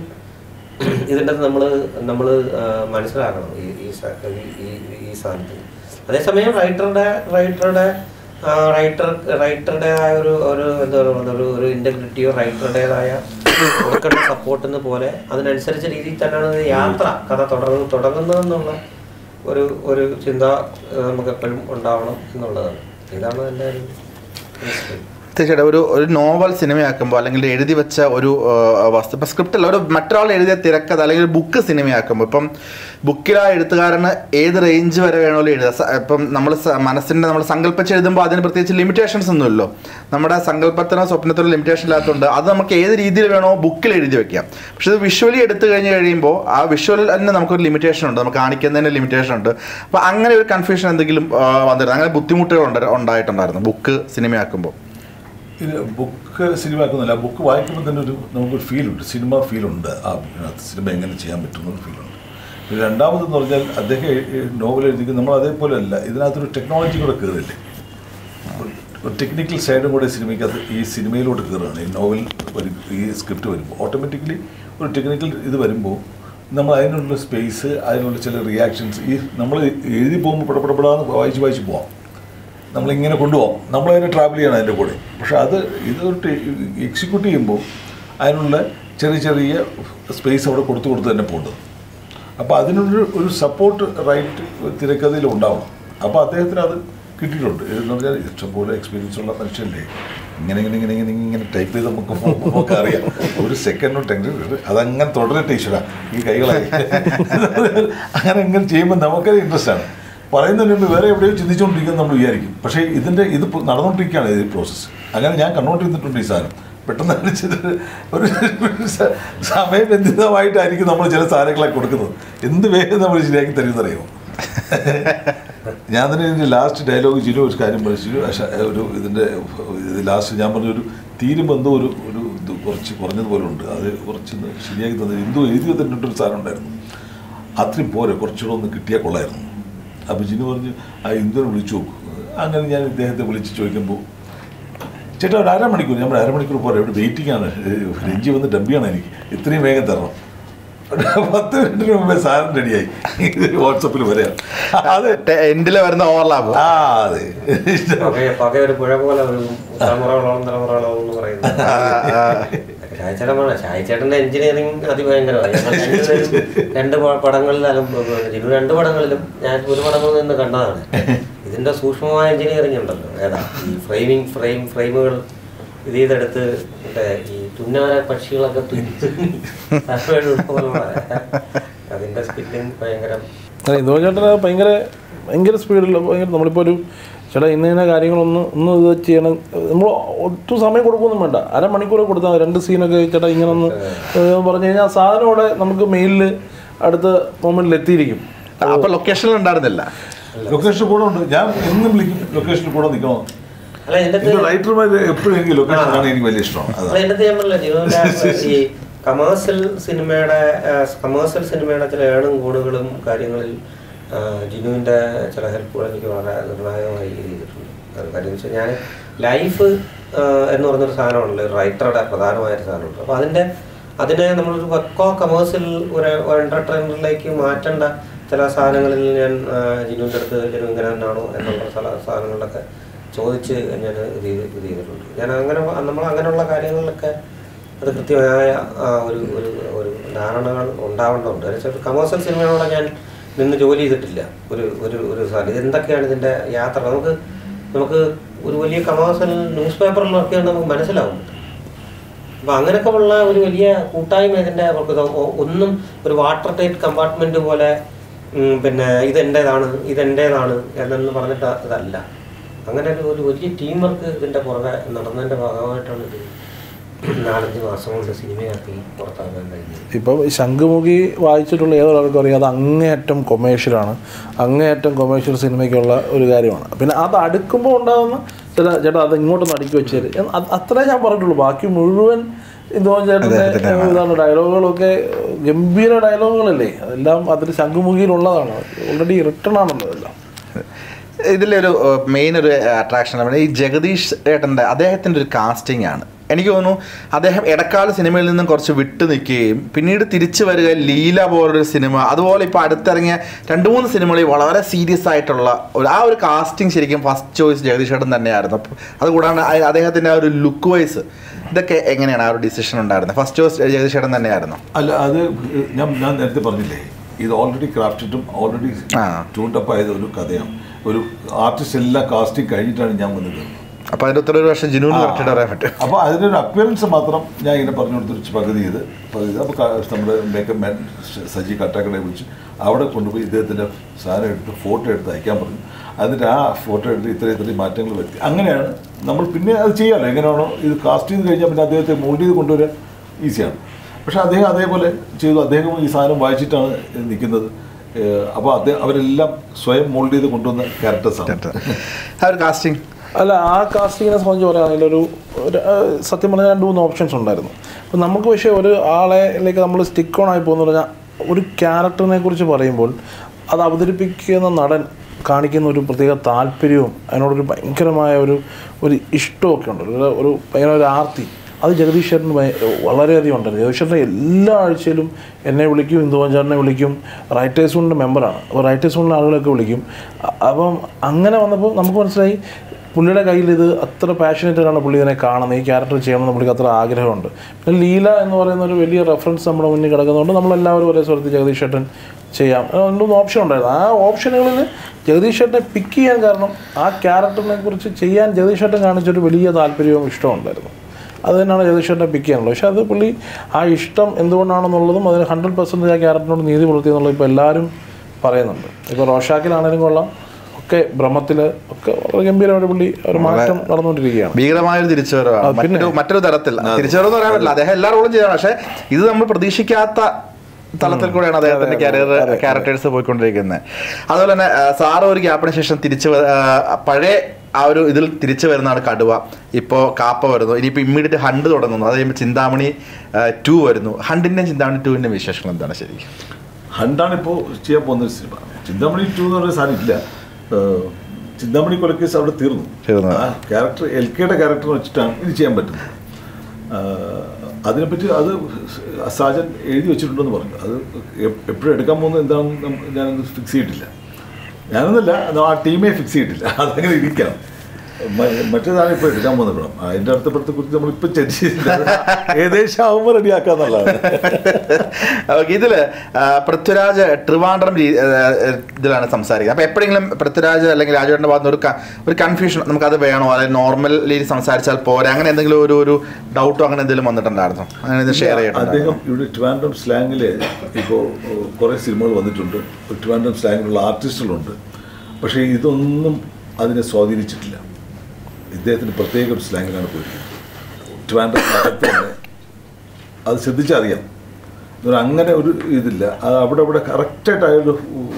ഇതിൻ്റെ നമ്മൾ നമ്മൾ മനസ്സിലാക്കണം ഈ ഈ സ- ഈ- ഈ- ഈ സാധനത്തിൽ അതേസമയം റൈറ്ററുടെ റൈറ്ററുടെ റൈറ്റർ റൈറ്ററുടേതായ ഒരു ഒരു എന്താ പറയുക ഒരു ഒരു ഇൻറ്റഗ്രിറ്റിയോ റൈറ്ററുടേതായ കൊടുക്കേണ്ട സപ്പോർട്ടിന് പോലെ അതിനനുസരിച്ച രീതിയിൽ തന്നെയാണ് ഇത് യാത്ര കഥ തുടങ്ങുന്നു തുടങ്ങുന്നതെന്നുള്ള ഒരു ഒരു ചിന്ത ഏഹ്, നമുക്ക് എപ്പോഴും ഉണ്ടാവണം എന്നുള്ളതാണ് ഇതാണ് എൻ്റെ ഒരു principle. തീർച്ചയായിട്ടും ഒരു ഒരു നോവൽ സിനിമയാക്കുമ്പോൾ അല്ലെങ്കിൽ എഴുതി വെച്ച ഒരു ആ, വസ്തു ഇപ്പം സ്ക്രിപ്റ്റല്ല ഒരു മറ്റൊരാൾ എഴുതിയ തിരക്കഥ അല്ലെങ്കിൽ ഒരു ബുക്ക് സിനിമയാക്കുമ്പോൾ ഇപ്പം ബുക്കിൽ ആ എഴുത്തുകാരന് ഏത് റേഞ്ച് വരെ വേണമെങ്കിലും എഴുതാം സ- ഇപ്പം നമ്മൾ മനസ്സിൻ്റെ നമ്മൾ സങ്കല്പിച്ച് എഴുതുമ്പോൾ അതിന് പ്രത്യേകിച്ച് ലിമിറ്റേഷൻസ് ഒന്നുമില്ലല്ലോ നമ്മുടെ സങ്കല്പത്തിനോ സ്വപ്നത്തിനോ ലിമിറ്റേഷൻ ഇല്ലാത്തതുകൊണ്ട് അത് നമുക്ക് ഏത് രീതിയിൽ വേണോ ബുക്കിൽ എഴുതി വെക്കാം പക്ഷെ ഇത് വിഷ്വലി എടുത്തു കഴിഞ്ഞ് കഴിയുമ്പോൾ ആ വിഷ്വലിൽ തന്നെ നമുക്കൊരു ലിമിറ്റേഷൻ ഉണ്ട് നമുക്ക് കാണിക്കുന്നതിന് ലിമിറ്റേഷൻ ഉണ്ട് അപ്പോൾ അങ്ങനെ ഒരു കൺഫ്യൂഷൻ എന്തെങ്കിലും ആ, വന്നിരുന്നു അങ്ങനെ ബുദ്ധിമുട്ടുകൾ ഉണ്ട് ഉണ്ടായിട്ടുണ്ടായിരുന്നു ബുക്ക് സിനിമയാക്കുമ്പോൾ ഇത് ബുക്ക് സിനിമയാക്കുന്നില്ല ബുക്ക് വായിക്കുമ്പോൾ തന്നെ ഒരു നമുക്കൊരു ഫീലുണ്ട് സിനിമ ഫീലുണ്ട് ആ ബുക്കിനകത്ത് സിനിമ എങ്ങനെ ചെയ്യാൻ പറ്റുന്ന ഫീലുണ്ട് പിന്നെ രണ്ടാമതെന്ന് പറഞ്ഞാൽ അദ്ദേഹം നോവൽ എഴുതിക്കുന്നത് നമ്മൾ അതേപോലെ അല്ല ഇതിനകത്തൊരു ടെക്നോളജി കൂടെ കയറില്ലേ ഒരു ടെക്നിക്കൽ സൈഡും കൂടെ സിനിമയ്ക്കകത്ത് ഈ സിനിമയിലോട്ട് കയറുകയാണ് ഈ നോവൽ വരും ഈ സ്ക്രിപ്റ്റ് വരുമ്പോൾ ഓട്ടോമാറ്റിക്കലി ഒരു ടെക്നിക്കൽ ഇത് വരുമ്പോൾ നമ്മൾ അതിനുള്ള സ്പേസ് അതിനുള്ള ചില റിയാക്ഷൻസ് ഈ നമ്മൾ എഴുതി പോകുമ്പോൾ പടപടപടാന്ന് വായിച്ച് വായിച്ച് പോവാം നമ്മളിങ്ങനെ കൊണ്ടുപോകാം നമ്മളതിനെ ട്രാവൽ ചെയ്യണം അതിൻ്റെ കൂടെ പക്ഷെ അത് ഇത് എക്സിക്യൂട്ട് ചെയ്യുമ്പോൾ അതിനുള്ള ചെറിയ ചെറിയ സ്പേസ് അവിടെ കൊടുത്തു കൊടുത്ത് തന്നെ പോകേണ്ടത് അപ്പോൾ അതിനൊരു ഒരു സപ്പോർട്ട് റൈറ്റ് തിരക്കഥയിൽ ഉണ്ടാവണം അപ്പോൾ അദ്ദേഹത്തിന് അത് കിട്ടിയിട്ടുണ്ട് എന്ന് പറഞ്ഞാൽ ഇഷ്ടംപോലെ എക്സ്പീരിയൻസ് ഉള്ള മനുഷ്യല്ലേ ഇങ്ങനെ ഇങ്ങനെ ഇങ്ങനെ ഇങ്ങനെ ഇങ്ങനെ ടൈപ്പ് ചെയ്ത് നമുക്ക് പോ- നമുക്ക് അറിയാം ഒരു സെക്കൻഡോ ടെൻഷൻ അതങ്ങനെ തുടരട്ടെ ഈശ്വര ഈ കൈകളായി അങ്ങനെ ഇങ്ങനെ ചെയ്യുമ്പോൾ നമുക്കത് ഇൻട്രസ്റ്റ് ആണ് പറയുന്നതിന് മുമ്പ് വേറെ എവിടെയോ ചിന്തിച്ചുകൊണ്ടിരിക്കുന്നത് നമ്മൾ വിചാരിക്കും പക്ഷേ ഇതിൻ്റെ ഇത് ഇപ്പൊ നടന്നുകൊണ്ടിരിക്കുകയാണ് ഈ പ്രോസസ്സ് അങ്ങനെ ഞാൻ കണ്ടുകൊണ്ടിരുന്നിട്ടുണ്ട് ഈ സാധനം പെട്ടെന്ന് അടിച്ചിട്ട് ഒരു സ- സമയബന്ധിതമായിട്ടായിരിക്കും നമ്മൾ ചില സാധനങ്ങളൊക്കെ കൊടുക്കുന്നത് എന്ത് വേഗം നമ്മൾ ശരിയാക്കി തരുമെന്നറിയുമോ ഞാൻ തന്നെ ഇതിൻ്റെ ലാസ്റ്റ് ഡയലോഗ് ചിരു ഒരു കാര്യം പഠിച്ചു ഒരു ഇതിൻ്റെ ഇത് ലാസ്റ്റ് ഞാൻ പറഞ്ഞ ഒരു തീരുമ്പോൾ എന്തോ ഒരു ഒരു ഇത് കുറച്ച് കുറഞ്ഞതുപോലെ ഉണ്ട് അത് കുറച്ചൊന്ന് ശരിയാക്കി തന്നത് എന്തോ എഴുതി തന്നിട്ടൊരു സാധനം ഉണ്ടായിരുന്നു അത്രയും പോരെ കുറച്ചുകൂടെ ഒന്ന് കിട്ടിയാൽ കൊള്ളായിരുന്നു അപ്പോൾ ജിനു പറഞ്ഞു ആ ഇന്ദുവിനെ വിളിച്ചു നോക്കൂ അങ്ങനെ ഞാൻ ഇദ്ദേഹത്തെ വിളിച്ച് ചോദിക്കുമ്പോൾ ചേട്ടാ ഒരു അരമണിക്കൂർ ഞാൻ പറഞ്ഞു, അരമണിക്കൂർ പോരാ ഇവിടെ വെയിറ്റിംഗ് ആണ് രഞ്ജി വന്ന് ഡബിയാണ് എനിക്ക് ഇത്രയും വേഗം തരണം ഒരു പത്ത് മിനിറ്റിന് മുമ്പേ സാധനം റെഡിയായി വാട്സപ്പിൽ വരാം അത് എൻഡിൽ വരുന്ന ഓവർലാപ്പ് ആ അതെ പക പക ഒരു പുഴ പോലെ ഒരു തലമുറകളോളം തലമുറകളോളം എന്ന് പറയുന്നത് ഷായച്ചേട്ടൻ പറഞ്ഞ ഷായച്ചേട്ടന്റെ എഞ്ചിനീയറിംഗ് അതിഭയങ്കരമായി ഞങ്ങൾ രണ്ടുപേരും രണ്ട് പ- പടങ്ങളിലും ജിനു രണ്ട് പടങ്ങളിലും ഞാൻ ഒരു പടങ്ങളിൽ നിന്ന് കണ്ടതാണ് ഇതിന്റെ സൂക്ഷ്മമായ എഞ്ചിനീയറിംഗ് ഉണ്ടല്ലോ ഏതാ ഈ ഫ്രെയിമിങ് ഫ്രെയിം ഫ്രെയിമുകൾ ഇത് ചെയ്തെടുത്ത് മറ്റേ ഈ തുന്നവര പക്ഷികളൊക്കെ തുന്നി തുന്നി അതുവഴി ഉൾക്കൊള്ളുന്ന അതിന്റെ സ്കില്ലിങ് ഭയങ്കരം അല്ല ഇതോ ചേട്ടന് ഭയങ്കര ഭയങ്കര സ്പീഡിൽ ഭയങ്കര നമ്മളിപ്പോൾ ഒരു ചേട്ടാ ഇന്ന ഇന്ന കാര്യങ്ങളൊന്ന് ഒന്ന് ഇത് ചെയ്യണം നമ്മൾ ഒട്ടും സമയം കൊടുക്കൊന്നും വേണ്ട അരമണിക്കൂർ കൊടുത്താൽ മതി രണ്ട് സീനൊക്കെ ചേട്ടാ ഇങ്ങനെ ഒന്ന് ഏഹ് പറഞ്ഞു കഴിഞ്ഞാൽ ആ സാധനം ഇവിടെ നമുക്ക് മെയിലിൽ അടുത്ത മൊമെന്റിൽ എത്തിയിരിക്കും അപ്പൊ ലൊക്കേഷനിൽ ഉണ്ടായിരുന്നില്ല ലൊക്കേഷൻ കൂടെ ഉണ്ട് ഞാൻ എന്നും വിളിക്കും ലൊക്കേഷനിൽ കൂടെ നിൽക്കണം അല്ല ഇതിന്റെ എൻ്റെ റൈറ്റർമാർ എപ്പോഴെങ്കിലും ലൊക്കേഷനാണ് എനിക്ക് വലിയ ഇഷ്ടമാണ് അല്ല, അതാണ് എൻ്റെ ഞാൻ പറഞ്ഞില്ല ജിനുവിന്റെ ഈ കമേഴ്സ്യൽ സിനിമയുടെ കമേഴ്സ്യൽ സിനിമയുടെ ചില ഏണും കൂടുകളും കാര്യങ്ങളിൽ ആ, ജിനുവിന്റെ ചില ഹെൽപ്പുകൾ എനിക്ക് വളരെ നിർണായകമായി ചെയ്തിട്ടുണ്ട് അത് കാര്യം എന്ന് വെച്ചാൽ ഞാൻ ലൈഫ് എന്ന് പറഞ്ഞൊരു സാധനമുണ്ടല്ലോ ഒരു റൈറ്ററുടെ പ്രധാനമായ ഒരു സാധനമുണ്ട് അപ്പോൾ അതിന്റെ അതിനെ നമ്മളൊരു വക്കോ കമേഴ്സ്യൽ ഒരു എൻ്റർടൈനറിലേക്ക് മാറ്റേണ്ട ചില സാധനങ്ങളിൽ ഞാൻ ആ, ജിനുവിൻ്റെ അടുത്ത് ജിനു ഇങ്ങനെ തന്നെയാണോ എന്നുള്ള ചില സാധനങ്ങളിലൊക്കെ ചോദിച്ച് ഞാൻ ഇത് ചെയ്ത് ഇത് ചെയ്തിട്ടുണ്ട് ഞാൻ അങ്ങനെ നമ്മൾ അങ്ങനെയുള്ള കാര്യങ്ങളിലൊക്കെ അത് കൃത്യമായ ആ, ഒരു ഒരു ഒരു ധാരണകൾ ഉണ്ടാവേണ്ടതുണ്ട് എന്നുവെച്ചാൽ കമേഴ്സ്യൽ സിനിമയോടെ ഞാൻ നിന്ന് ജോലി ചെയ്തിട്ടില്ല ഒരു ഒരു ഒരു സാധനം ഇതെന്തൊക്കെയാണ് ഇതിൻ്റെ യാത്ര നമുക്ക് നമുക്ക് ഒരു വലിയ കമേഴ്സ്യൽ ന്യൂസ് പേപ്പറിൽ വർക്ക് ചെയ്യുന്നത് നമുക്ക് മനസ്സിലാവും അപ്പൊ അങ്ങനെയൊക്കെ ഉള്ള ഒരു വലിയ കൂട്ടായ്മ ഇതിന്റെ അവർക്ക് ഇത് ഒ- ഒന്നും ഒരു വാട്ടർ ടൈറ്റ് കമ്പാർട്ട്മെന്റ് പോലെ ഉം, പിന്നെ ഇതെന്റേതാണ് ഇതെന്റേതാണ് എന്നു പറഞ്ഞിട്ട് ഇതല്ല അങ്ങനെ ഒരു ഒരു വലിയ ടീം വർക്ക് ഇതിന്റെ പുറകെ നടന്നതിന്റെ ഭാഗമായിട്ടാണ് ഇത് നാലഞ്ച് മാസം കൊണ്ട് സിനിമയാക്കി പുറത്താക്കാൻ കഴിഞ്ഞത് ഇപ്പം ശംഖുമുഖി വായിച്ചിട്ടുള്ള ഏതൊരാൾക്കും അറിയാം അത് അങ്ങേയറ്റം കൊമേഴ്ഷ്യലാണ് അങ്ങേയറ്റം കൊമേഴ്ഷ്യൽ സിനിമയ്ക്കുള്ള ഒരു കാര്യമാണ് പിന്നെ അത് അടുക്കുമ്പോൾ ഉണ്ടാകുന്ന ചില ചേട്ടാ അത് ഇങ്ങോട്ടൊന്ന് അടുക്കി വെച്ചേര് എന്ന് അത് അത്രേ ഞാൻ പറഞ്ഞിട്ടുള്ളൂ ബാക്കി മുഴുവൻ ഇതോ ചേട്ടൻ്റെ ഇതാണ് ഡയലോഗുകളൊക്കെ ഗംഭീര ഡയലോഗുകളല്ലേ അതെല്ലാം അതിൽ ശംഖുമുഖിയിലുള്ളതാണ് ഓൾറെഡി റിട്ടേൺ ആണല്ലോ അതെല്ലാം ഇതിലൊരു മെയിൻ ഒരു അട്രാക്ഷൻ ഈ ജഗദീഷ് ഏട്ടൻ്റെ അദ്ദേഹത്തിൻ്റെ ഒരു കാസ്റ്റിംഗ് ആണ് എനിക്ക് തോന്നുന്നു അദ്ദേഹം ഇടക്കാല സിനിമയിൽ നിന്നും കുറച്ച് വിട്ടു നിൽക്കുകയും പിന്നീട് തിരിച്ചു വരിക ലീല പോലൊരു സിനിമ അതുപോലെ ഇപ്പോൾ അടുത്തിറങ്ങിയ രണ്ട് മൂന്ന് സിനിമകളിൽ വളരെ സീരിയസ് ആയിട്ടുള്ള ഒരു ആ ഒരു കാസ്റ്റിംഗ് ശരിക്കും ഫസ്റ്റ് ചോയ്സ് ജഗദീഷ് ഏട്ടൻ തന്നെയായിരുന്നു അപ്പോൾ അതുകൂടാണ്ട് ആ- അദ്ദേഹത്തിൻ്റെ ആ ഒരു ലുക്ക് വൈസ് ഇതൊക്കെ എങ്ങനെയാണ് ആ ഒരു ഡിസിഷൻ ഉണ്ടായിരുന്നത് ഫസ്റ്റ് ചോയ്സ് ജഗദീഷ് ഏട്ടൻ തന്നെയായിരുന്നു അല്ല അത് ഞാൻ ഞാൻ നേരത്തെ പറഞ്ഞില്ലേ ഇത് ഓൾറെഡി ക്രാഫ്റ്റഡും ഓൾറെഡി ആ. ട്യൂണ്ടപ്പ് ആയത് ഒരു കഥയാണ് ഒരു ആർട്ടിസ്റ്റ് എല്ലാം കാസ്റ്റിംഗ് കഴിഞ്ഞിട്ടാണ് ഞാൻ വന്നത് അപ്പോൾ അതിൻ്റെ ഉത്തരം ഒരു പക്ഷേ ജിനൂന്ന് കറക്റ്റ് പറയാൻ പറ്റും അപ്പോൾ അതിനൊരു അപ്പിയറൻസ് മാത്രം ഞാൻ ഇങ്ങനെ പറഞ്ഞു കൊടുത്ത് പകുതി ചെയ്ത് പകുതി അപ്പോൾ നമ്മുടെ മേക്കപ്പ് മാൻ സജി കട്ടാക്കടയെ വിളിച്ച് അവിടെ കൊണ്ടുപോയി ഇദ്ദേഹത്തിൻ്റെ സാധനം എടുത്ത് ഫോട്ടോ എടുത്ത് അയക്കാൻ പറഞ്ഞു എന്നിട്ട് ആ ഫോട്ടോ എടുത്ത് ഇത്ര ഇത്രയും മാറ്റങ്ങൾ വരുത്തി അങ്ങനെയാണ് നമ്മൾ പിന്നെ അത് ചെയ്യാമല്ലോ എങ്ങനെയാണോ ഇത് കാസ്റ്റ് ചെയ്ത് കഴിഞ്ഞാൽ പിന്നെ അദ്ദേഹത്തെ മോൾഡ് ചെയ്ത് കൊണ്ടുവരാൻ ഈസിയാണ് പക്ഷേ അദ്ദേഹം അതേപോലെ ചെയ്തു അദ്ദേഹം ഈ സാധനം വായിച്ചിട്ടാണ് നിൽക്കുന്നത് അപ്പോൾ അദ്ദേഹം അവരെല്ലാം സ്വയം മോൾഡ് ചെയ്ത് കൊണ്ടുവന്ന ക്യാരക്ടേഴ്സാണ് ആ ഒരു കാസ്റ്റിംഗ് അല്ല ആ കാസ്റ്റിങ്ങിനെ സംബന്ധിച്ച് പറയുകയാണെങ്കിൽ ഒരു ഒരു, ആ, സത്യം പറഞ്ഞാൽ രണ്ട് മൂന്ന് ഓപ്ഷൻസ് ഉണ്ടായിരുന്നു അപ്പം നമുക്ക് പക്ഷേ ഒരു ആളെലേക്ക് നമ്മൾ സ്റ്റിക്ക് ഓൺ ആയി പോകുന്ന പറഞ്ഞാൽ ഒരു ക്യാരക്ടറിനെ കുറിച്ച് പറയുമ്പോൾ അത് അവതരിപ്പിക്കുന്ന നടൻ കാണിക്കുന്ന ഒരു പ്രത്യേക താല്പര്യവും അതിനോടൊരു ഭയങ്കരമായ ഒരു ഒരു ഇഷ്ടമൊക്കെ ഉണ്ട് ഒരു ഒരു ഭയങ്കര ഒരു ആർത്തി അത് ജഗദീഷ് ചേട്ടന് ഭയ- വളരെയധികം ഉണ്ടായിരുന്നു ജഗദീഷ് ചേട്ടൻ എല്ലാ ആഴ്ചയിലും എന്നെ വിളിക്കും ഇന്ദുവൻ ചേട്ടനെ വിളിക്കും റൈറ്റേഴ്സ് ഫണ്ടിൻ്റെ മെമ്പറാണ് അപ്പോൾ റൈറ്റേഴ്സ് ഫണ്ടിലെ ആളുകളൊക്കെ വിളിക്കും അ- അപ്പം അങ്ങനെ വന്നപ്പോൾ നമുക്ക് മനസ്സിലായി പുള്ളിയുടെ കയ്യിൽ ഇത് അത്ര പാഷനേറ്റഡാണ് പുള്ളി ഇതിനെ കാണുന്നത് ഈ ക്യാരക്ടർ ചെയ്യണമെന്ന് പുള്ളിക്ക് അത്ര ആഗ്രഹമുണ്ട് പിന്നെ ലീല എന്ന് പറയുന്ന ഒരു വലിയ റെഫറൻസ് നമ്മുടെ മുന്നിൽ കിടക്കുന്നതുകൊണ്ട് നമ്മളെല്ലാവരും ഒരേ സ്ഥലത്ത് ജഗദീഷ് ചേട്ടൻ ചെയ്യാം രണ്ടൊന്നും ഓപ്ഷൻ ഉണ്ടായിരുന്നു ആ ഓപ്ഷനുകളിൽ ജഗദീഷ് ചേട്ടനെ പിക്ക് ചെയ്യാൻ കാരണം ആ ക്യാരക്ടറിനെ കുറിച്ച് ചെയ്യാൻ ജഗദീഷ് ചേട്ടൻ കാണിച്ചൊരു വലിയ താല്പര്യവും ഇഷ്ടവും ഉണ്ടായിരുന്നു അത് തന്നെയാണ് ജഗദീഷ് ചേട്ടനെ പിക്ക് ചെയ്യാനുള്ളത് പക്ഷേ അത് പുള്ളി ആ ഇഷ്ടം എന്തുകൊണ്ടാണെന്നുള്ളതും അതിന് ഹൺഡ്രഡ് പെർസെൻറ്റ് ആ ക്യാരക്ടറിനോട് നീതി പുലർത്തി എന്നുള്ളത് ഇപ്പോൾ എല്ലാവരും പറയുന്നുണ്ട് ഇപ്പോൾ റോഷാക്കിലാണെങ്കിലും കൊള്ളാം ഒക്കെ ഭ്രമത്തിൽ ഒക്കെ വളരെ ഗംഭീരമായിട്ട് പുള്ളി ഒരു മാറ്റം നടന്നുകൊണ്ടിരിക്കുകയാണ് ഭീകരമായൊരു തിരിച്ചുവരവാണ് ആ, പിന്നെ. മറ്റൊരു മറ്റൊരു തരത്തിൽ തിരിച്ചുവരവെന്ന് പറയാൻ പറ്റില്ല അദ്ദേഹം എല്ലാ റോളും ചെയ്യണം പക്ഷെ ഇത് നമ്മൾ പ്രതീക്ഷിക്കാത്ത തലത്തിൽ കൂടെയാണ് അദ്ദേഹത്തിന്റെ കരിയർ ക്യാരക്ടേഴ്സ് പോയിക്കൊണ്ടിരിക്കുന്നത് അതുപോലെ തന്നെ ആ, സാറ് ഒരു ഗ്യാപ്പിന് ശേഷം തിരിച്ചു വ- ആ, പഴയ ആ ഒരു ഇതിൽ തിരിച്ചു വരുന്നതാണ് കടുവ ഇപ്പോൾ കാപ്പ വരുന്നു ഇനിയിപ്പോൾ ഇമ്മീഡിയറ്റ് ഹണ്ട് തുടങ്ങുന്നു അത് കഴിയുമ്പോൾ ചിന്താമണി ടു വരുന്നു ഹണ്ടിന്റെയും ചിന്താമണി ടുവിന്റെ വിശേഷങ്ങൾ എന്താണ് ശരിക്കും ഹണ്ടാണ് ഇപ്പോൾ ചെയ്യാൻ പോകുന്ന ഒരു സിനിമ ചിന്താമണി ടു എന്ന് പറയുന്ന സാധനം ഇല്ല ഏഹ് ചിന്താമണി കൊലക്കേസ് അവിടെ തീർന്നു തീർന്നു. ആ ക്യാരക്ടർ എൽ കെയുടെ ക്യാരക്ടർ വെച്ചിട്ടാണ് ഇത് ചെയ്യാൻ പറ്റുന്നത് ഏഹ് അതിനെപ്പറ്റി അത് സാജൻ എഴുതി വെച്ചിട്ടുണ്ടെന്ന് പറഞ്ഞു അത് എപ്പോഴും എടുക്കാൻ പോകുന്നത് എന്താണെന്ന് നം- ഞാനത് ഫിക്സ് ചെയ്തിട്ടില്ല ഞാനൊന്നല്ല ആ ടീമേ ഫിക്സ് ചെയ്തിട്ടില്ല അതങ്ങനെ ഇരിക്കാം മ- മറ്റേതാണ് ഇപ്പോൾ എടുക്കാൻ പോകുന്ന പടം അതിൻ്റെ അടുത്ത പടത്തെ കുറിച്ച് നമ്മളിപ്പോൾ ചെറിയ ഏകദേശം ആവുമ്പോൾ റെഡിയാക്കാന്നുള്ളതാണ് ഓക്കെ ഇതില് ആ, പൃഥ്വിരാജ് ട്രിവാൻഡ്രം രീ- ആ, ഇതിലാണ് സംസാരിക്കുന്നത് അപ്പൊ എപ്പോഴെങ്കിലും പൃഥ്വിരാജ് അല്ലെങ്കിൽ രാജുവേട്ടൻ്റെ ഭാഗത്ത് നിന്ന് ഒരു ക- ഒരു കൺഫ്യൂഷൻ നമുക്ക് അത് വേണോ അല്ലെങ്കിൽ നോർമലി സംസാരിച്ചാൽ പോരെ അങ്ങനെ എന്തെങ്കിലും ഒരു ഒരു ഡൗട്ടോ അങ്ങനെ എന്തെങ്കിലും വന്നിട്ടുണ്ടായിരുന്നു അങ്ങനെ ഷെയർ അദ്ദേഹം ചെയ്തിട്ടുണ്ടായിരുന്നു ഇവിടെ ട്രിവാൻഡ്രം സ്ലാങ്ങിൽ ഇപ്പോൾ കുറേ സിനിമകൾ വന്നിട്ടുണ്ട് ട്രിവാൻഡ്രം സ്ലാങ്ങിലുള്ള ആർട്ടിസ്റ്റുകളുണ്ട് പക്ഷേ ഇതൊന്നും അതിനെ സ്വാധീനിച്ചിട്ടില്ല ഇദ്ദേഹത്തിന് പ്രത്യേക ഒരു സ്ലാങ്ങിലാണ് പോയിരിക്കുന്നത് ട്രിവാൻഡ്രം അകത്ത് തന്നെ അത് ശ്രദ്ധിച്ചറിയാം എന്നാൽ അങ്ങനെ ഒരു ഇതില്ല അത് അവിടെ അവിടെ കറക്റ്റായിട്ട് അയാൾ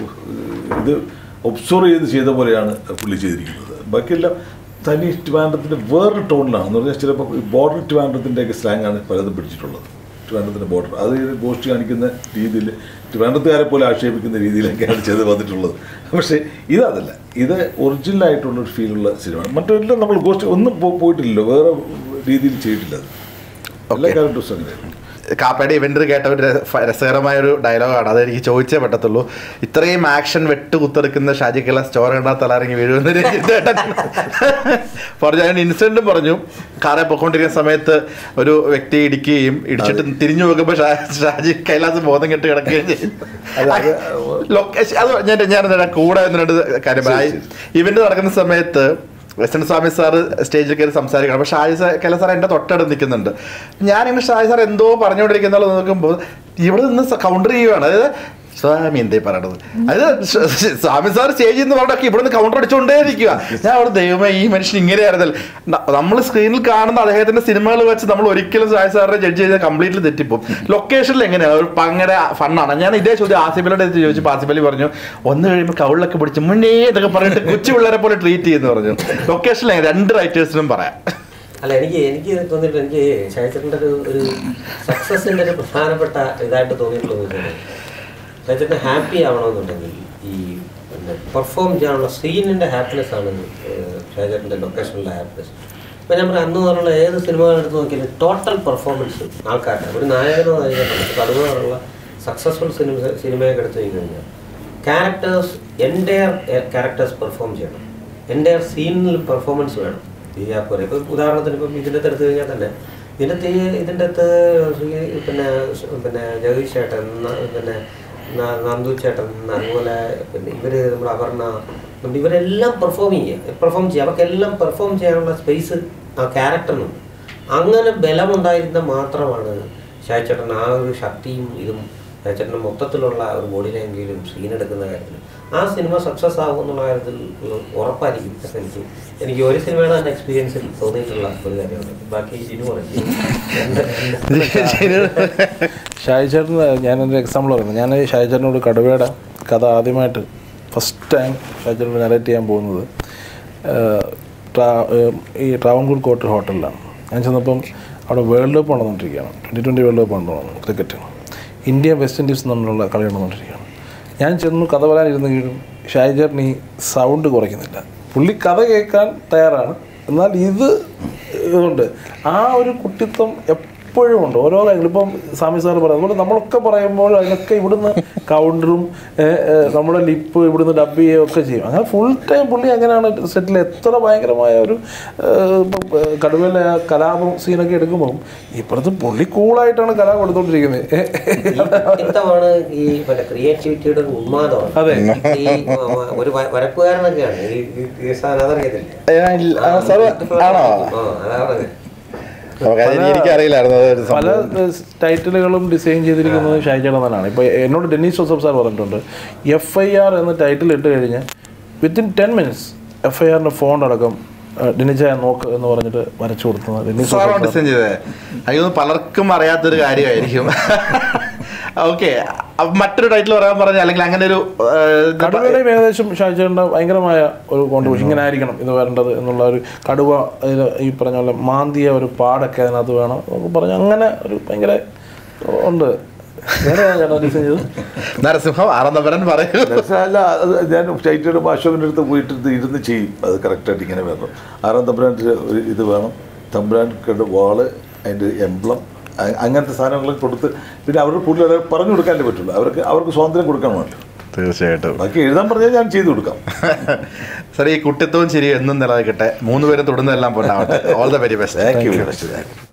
ഇത് ഒബ്സർവ് ചെയ്ത് ചെയ്ത പോലെയാണ് പുള്ളി ചെയ്തിരിക്കുന്നത് ബാക്കിയെല്ലാം തനി ട്രിവാൻഡ്രത്തിൻ്റെ വേറൊരു ടോണിലാണ് എന്ന് പറഞ്ഞാൽ ചിലപ്പോൾ ബോർഡർ ട്രിവാൻഡ്രത്തിൻ്റെയൊക്കെ സ്ലാങ്ങാണ് പലതും പിടിച്ചിട്ടുള്ളത് ട്രിവാൻഡ്രത്തിൻ്റെ ബോർഡർ അത് ഈ ഗോഷ്ഠി കാണിക്കുന്ന രീതിയിൽ ട്രിവാൻഡ്രത്തുകാരെ പോലെ ആക്ഷേപിക്കുന്ന രീതിയിലൊക്കെയാണ് ചെയ്ത് വന്നിട്ടുള്ളത് പക്ഷേ ഇതതല്ല ഇത് ഒറിജിനലായിട്ടുള്ള ഒരു ഫീലുള്ള സിനിമയാണ് മറ്റെല്ലാം നമ്മൾ ഗോഷ്ഠി ഒന്നും പോ- പോയിട്ടില്ലല്ലോ വേറെ രീതിയിൽ ചെയ്തിട്ടില്ല അത് എല്ലാ ക്യാരക്ടേഴ്സും അങ്ങനെയാണ് കാപ്പയുടെ ഇവന്റ് കേട്ട ഒരു രസ- രസകരമായ ഒരു ഡയലോഗാണ് അത് എനിക്ക് ചോദിച്ചേ പറ്റത്തുള്ളൂ ഇത്രയും ആക്ഷൻ വെട്ട് കുത്തെടുക്കുന്ന ഷാജി കൈലാസ് ചോര കണ്ടാ തലറിങ്ങി വീഴുമെന്ന് പറഞ്ഞു അതിന് ഇൻസിഡന്റും പറഞ്ഞു കാറെ പൊക്കോണ്ടിരിക്കുന്ന സമയത്ത് ഒരു വ്യക്തി ഇടിക്കുകയും ഇടിച്ചിട്ട് തിരിഞ്ഞു നോക്കുമ്പോൾ ഷാ- ഷാജി കൈലാസ് ബോധം കെട്ട് കിടക്കുകയും ചെയ്യും ലൊക്കേഷൻ അത് ഞാൻ ഞാൻ ഇതിന്റെ കൂടെ ഒന്ന് രണ്ട് കാര്യം പറയാം ഇവന്റ് നടക്കുന്ന സമയത്ത് വെസ്റ്റൻ സ്വാമി സാറ് സ്റ്റേജിൽ കയറി സംസാരിക്കണം അപ്പോൾ ഷാജി സാർ കൈല സാർ എൻ്റെ തൊട്ടടുത്ത് നിൽക്കുന്നുണ്ട് ഞാനിങ്ങനെ ഷാജി സാർ എന്തോ പറഞ്ഞുകൊണ്ടിരിക്കുന്ന നോക്കുമ്പോൾ ഇവിടെ നിന്ന് കൗണ്ടർ ചെയ്യുകയാണ് അതായത് സ്വാമി എന്തേ പറയണത് അതായത് ഷ- ഷ- സ്വാമി സാർ സ്റ്റേജിൽ നിന്ന് പറഞ്ഞൊക്കെ ഇവിടുന്ന് കൗണ്ടർ അടിച്ചുകൊണ്ടേ ഇരിക്കുക ഞാൻ അവിടെ ദൈവമേ ഈ മനുഷ്യൻ ഇങ്ങനെയായിരുന്നല്ലോ നമ്മൾ സ്ക്രീനിൽ കാണുന്ന അദ്ദേഹത്തിന്റെ സിനിമകൾ വെച്ച് നമ്മൾ ഒരിക്കലും ഷാജി സാറിനെ ജഡ്ജ് ചെയ്ത് കംപ്ലീറ്റ്ലി തെറ്റിപ്പോവും ലൊക്കേഷനിൽ എങ്ങനെയാണ് ഒരു ഭയങ്കര ഫണ്ണാണ് ഞാൻ ഇതേ ചോദ്യം ആസിഫലിയുടെ അടുത്ത് ചോദിച്ചു ആസിഫലി പറഞ്ഞു ഒന്ന് കഴിയുമ്പോൾ കവിളിലൊക്കെ പിടിച്ച് മുന്നേ ഇതൊക്കെ പറഞ്ഞിട്ട് കൊച്ചു പിള്ളേരെ പോലെ ട്രീറ്റ് ചെയ്യുന്നു പറഞ്ഞു ലൊക്കേഷനിൽ രണ്ട് റൈറ്റേഴ്സിനും പറയാം അല്ല എനിക്ക് എനിക്ക് തോന്നിയിട്ട് എനിക്ക് ശൈച്ചേട്ടൻ്റെ ഒരു ഒരു സക്സസിൻ്റെ ഒരു പ്രധാനപ്പെട്ട ഇതായിട്ട് തോന്നിയിട്ടുള്ളത് ശൈച്ചേട്ടൻ ഹാപ്പി ആവണമെന്നുണ്ടെങ്കിൽ ഈ പിന്നെ പെർഫോം ചെയ്യാനുള്ള സീനിൻ്റെ ഹാപ്പിനെസ് ആണ് ശൈച്ചേട്ടൻ്റെ ലൊക്കേഷനിലെ ഹാപ്പിനെസ് ഇപ്പം ഞാൻ പറയാം അന്ന് പറഞ്ഞുള്ള ഏത് സിനിമകൾ എടുത്ത് നോക്കിയാലും ടോട്ടൽ പെർഫോമൻസ് ആൾക്കാരുടെ ഒരു നായകനോ നായികനോ കടുവ സക്സസ്ഫുൾ സിനിമ സിനിമയൊക്കെ എടുത്തു കഴിഞ്ഞാൽ ക്യാരക്ടേഴ്സ് എൻ്റയർ ക്യാരക്ടേഴ്സ് പെർഫോം ചെയ്യണം എൻ്റയർ സീനിൽ പെർഫോമൻസ് വേണം ഈ ആ പോലെ ഇപ്പം ഉദാഹരണത്തിന് ഇപ്പം ഇതിൻ്റെ അകത്ത് എടുത്തു കഴിഞ്ഞാൽ തന്നെ ഇതിൻ്റെ അകത്ത് ഈ ഇതിൻ്റെ അകത്ത് ശ്രീ- പിന്നെ സ് പിന്നെ ജഗദീഷ് ചേട്ടൻ ന- പിന്നെ ന- നന്ദു ചേട്ടൻ അതുപോലെ പിന്നെ ഇവർ നമ്മുടെ അപർണ നമ്മുടെ ഇവരെല്ലാം പെർഫോം ചെയ്യുക പെർഫോം ചെയ്യുക അവർക്കെല്ലാം പെർഫോം ചെയ്യാനുള്ള സ്പേസ് ആ ക്യാരക്ടറിനുണ്ട് അങ്ങനെ ബലമുണ്ടായിരുന്ന മാത്രമാണ് ഷായച്ചേട്ടൻ ആ ഒരു ശക്തിയും ഇതും ഷായച്ചേട്ടൻ്റെ മൊത്തത്തിലുള്ള ഒരു ബോഡി ലാംഗ്വേജും സീൻ എടുക്കുന്ന കാര്യത്തിൽ ആ സിനിമ സക്സസ് ആകും എന്നുള്ള കാര്യത്തിൽ ഉറപ്പായിരിക്കും എനിക്ക് എനിക്ക് ഒരു സിനിമയുടെ തന്നെ എക്സ്പീരിയൻസിൽ തോന്നിയിട്ടുള്ള ഒരു കാര്യമാണ് ബാക്കി ജിനു പറയും ഷായി ചേട്ടൻ ഞാനൊരു എക്സാമ്പിൾ പറയുന്നത് ഞാൻ ഷായി ചേട്ടനോട് കടുവയുടെ കഥ ആദ്യമായിട്ട് ഫസ്റ്റ് ടൈം ഷായി ചേട്ടനോട് നരേറ്റ് ചെയ്യാൻ പോകുന്നത് ഏഹ്, ട്രാ- ഏഹ്, ഈ ട്രാവൻകൂർ കോട്ട് ഹോട്ടലിലാണ് ഞാൻ ചെന്നപ്പം അവിടെ വേൾഡ് കപ്പ് നടന്നുകൊണ്ടിരിക്കുകയാണ് ട്വൻറ്റി ട്വൻറ്റി വേൾഡ് കപ്പ് നടന്നു ക്രിക്കറ്റ് ഇന്ത്യ വെസ്റ്റ് ഇൻഡീസ് തമ്മിലുള്ള കളി നടന്നുകൊണ്ടിരിക്കുകയാണ് ഞാൻ ചെന്നു കഥ പറയാനിരുന്ന് കീഴും ഷായി ചേട്ടൻ ഈ സൗണ്ട് കുറയ്ക്കുന്നില്ല പുള്ളി കഥ കേൾക്കാൻ തയ്യാറാണ് എന്നാൽ ഇത് ഇതുണ്ട് ആ ഒരു കുട്ടിത്വം എപ്പോഴും ഉണ്ട് ഓരോ കാര്യങ്ങളും ഇപ്പം സ്വാമി സാർ പറയുന്നത് അതുപോലെ നമ്മളൊക്കെ പറയുമ്പോൾ അതിനൊക്കെ ഇവിടുന്ന് കൗണ്ടറും ഏഹ്, ഏഹ്, നമ്മുടെ ലിപ്പ് ഇവിടുന്ന് ഡബ് ചെയ്യുകയും ഒക്കെ ചെയ്യും അങ്ങനെ ഫുൾ ടൈം പുള്ളി അങ്ങനെയാണ് സെറ്റിൽ എത്ര ഭയങ്കരമായ ഒരു ഏഹ്, ഇപ്പം, ഏഹ്, കടുവയിലെ ആ കലാപം സീനൊക്കെ എടുക്കുമ്പം ഇപ്പുറത്ത് പുള്ളി കൂളായിട്ടാണ് കല കൊടുത്തോണ്ടിരിക്കുന്നത് വ്യക്തിത്വമാണ് ഈ മറ്റേ ക്രിയേറ്റിവിറ്റിയുടെ ഒരു ഉന്മാദമാണ് അതെ. ഈ വ- ഒരു വ- വരപ്പുകാരനൊക്കെയാണ് ഈ ഈ- ഈ സാധനം അതറിയത്തില്ലേ ആ, സാർ ആണോ ആ, അതാ പറഞ്ഞത്. നമുക്ക് അതിന് എനിക്കറിയില്ലായിരുന്നു അതൊരു പല സംഭവം. ടൈറ്റിലുകളും ഡിസൈൻ ചെയ്തിരിക്കുന്നത് ഷാജി തന്നെയാണ് ഇപ്പോൾ എന്നോട് ഡെന്നീസ് ജോസഫ് സാർ പറഞ്ഞിട്ടുണ്ട് എഫ് ഐ ആർ എന്ന ടൈറ്റിൽ ഇട്ട് കഴിഞ്ഞാൽ within ten minutes F I ആറിൻ്റെ ഫോൺ അടക്കം ഡിനിജ നോക്ക് എന്ന് പറഞ്ഞിട്ട് വരച്ചു കൊടുത്തത് ഡിനി സാറാണ് ഡിസൈൻ ചെയ്തത് അയ്യോ പലർക്കും അറിയാത്തൊരു കാര്യമായിരിക്കും ഓക്കെ മറ്റൊരു ടൈറ്റിൽ പറയാൻ പറഞ്ഞ അല്ലെങ്കിൽ അങ്ങനെ ഒരു കടുവയുടെയും ഏകദേശം ഷാജേണ്ട ഭയങ്കരമായ ഒരു കോൺട്രിബ്യൂഷൻ ഇങ്ങനെ ആയിരിക്കണം ഇത് വരേണ്ടത് എന്നുള്ള ഒരു കടുവ അതില് ഈ പറഞ്ഞ പോലെ മാന്തിയ ഒരു പാടൊക്കെ അതിനകത്ത് വേണം എന്നൊക്കെ പറഞ്ഞ് അങ്ങനെ ഒരു ഭയങ്കര ഉണ്ട് വേറെ ചേട്ടാ ഡിസൈൻ ചെയ്തു നരസിംഹം ആറന്നവരൻ പറയൂ അല്ല അത് ഞാൻ ചൈറ്റയുടെ അശോകൻ്റെ അടുത്ത് പോയിട്ട് ഇത് ഇരുന്ന് ചെയ്യും അത് കറക്റ്റായിട്ട് ഇങ്ങനെ വേണം ആറാം തമ്പുരാൻ്റെ ഒരു ഇത് വേണം തമ്പുരാൻ്റെ വാള് അതിൻ്റെ എംബ്ലം അങ്ങനത്തെ സാധനങ്ങൾ കൊടുത്ത് പിന്നെ അവരുടെ കൂടുതൽ പറഞ്ഞു കൊടുക്കാനേ പറ്റുള്ളൂ അവർക്ക് അവർക്ക് സ്വാതന്ത്ര്യം കൊടുക്കാൻ വേണ്ടി തീർച്ചയായിട്ടും ബാക്കി എഴുതാൻ പറഞ്ഞാൽ ഞാൻ ചെയ്തു കൊടുക്കാം സാർ ഈ കുട്ടിത്വവും ചിരി എന്നും നിലനിൽക്കട്ടെ മൂന്ന് പേരും തൊടുന്നതെല്ലാം പോണ്ടാവട്ടെ all the very best thank U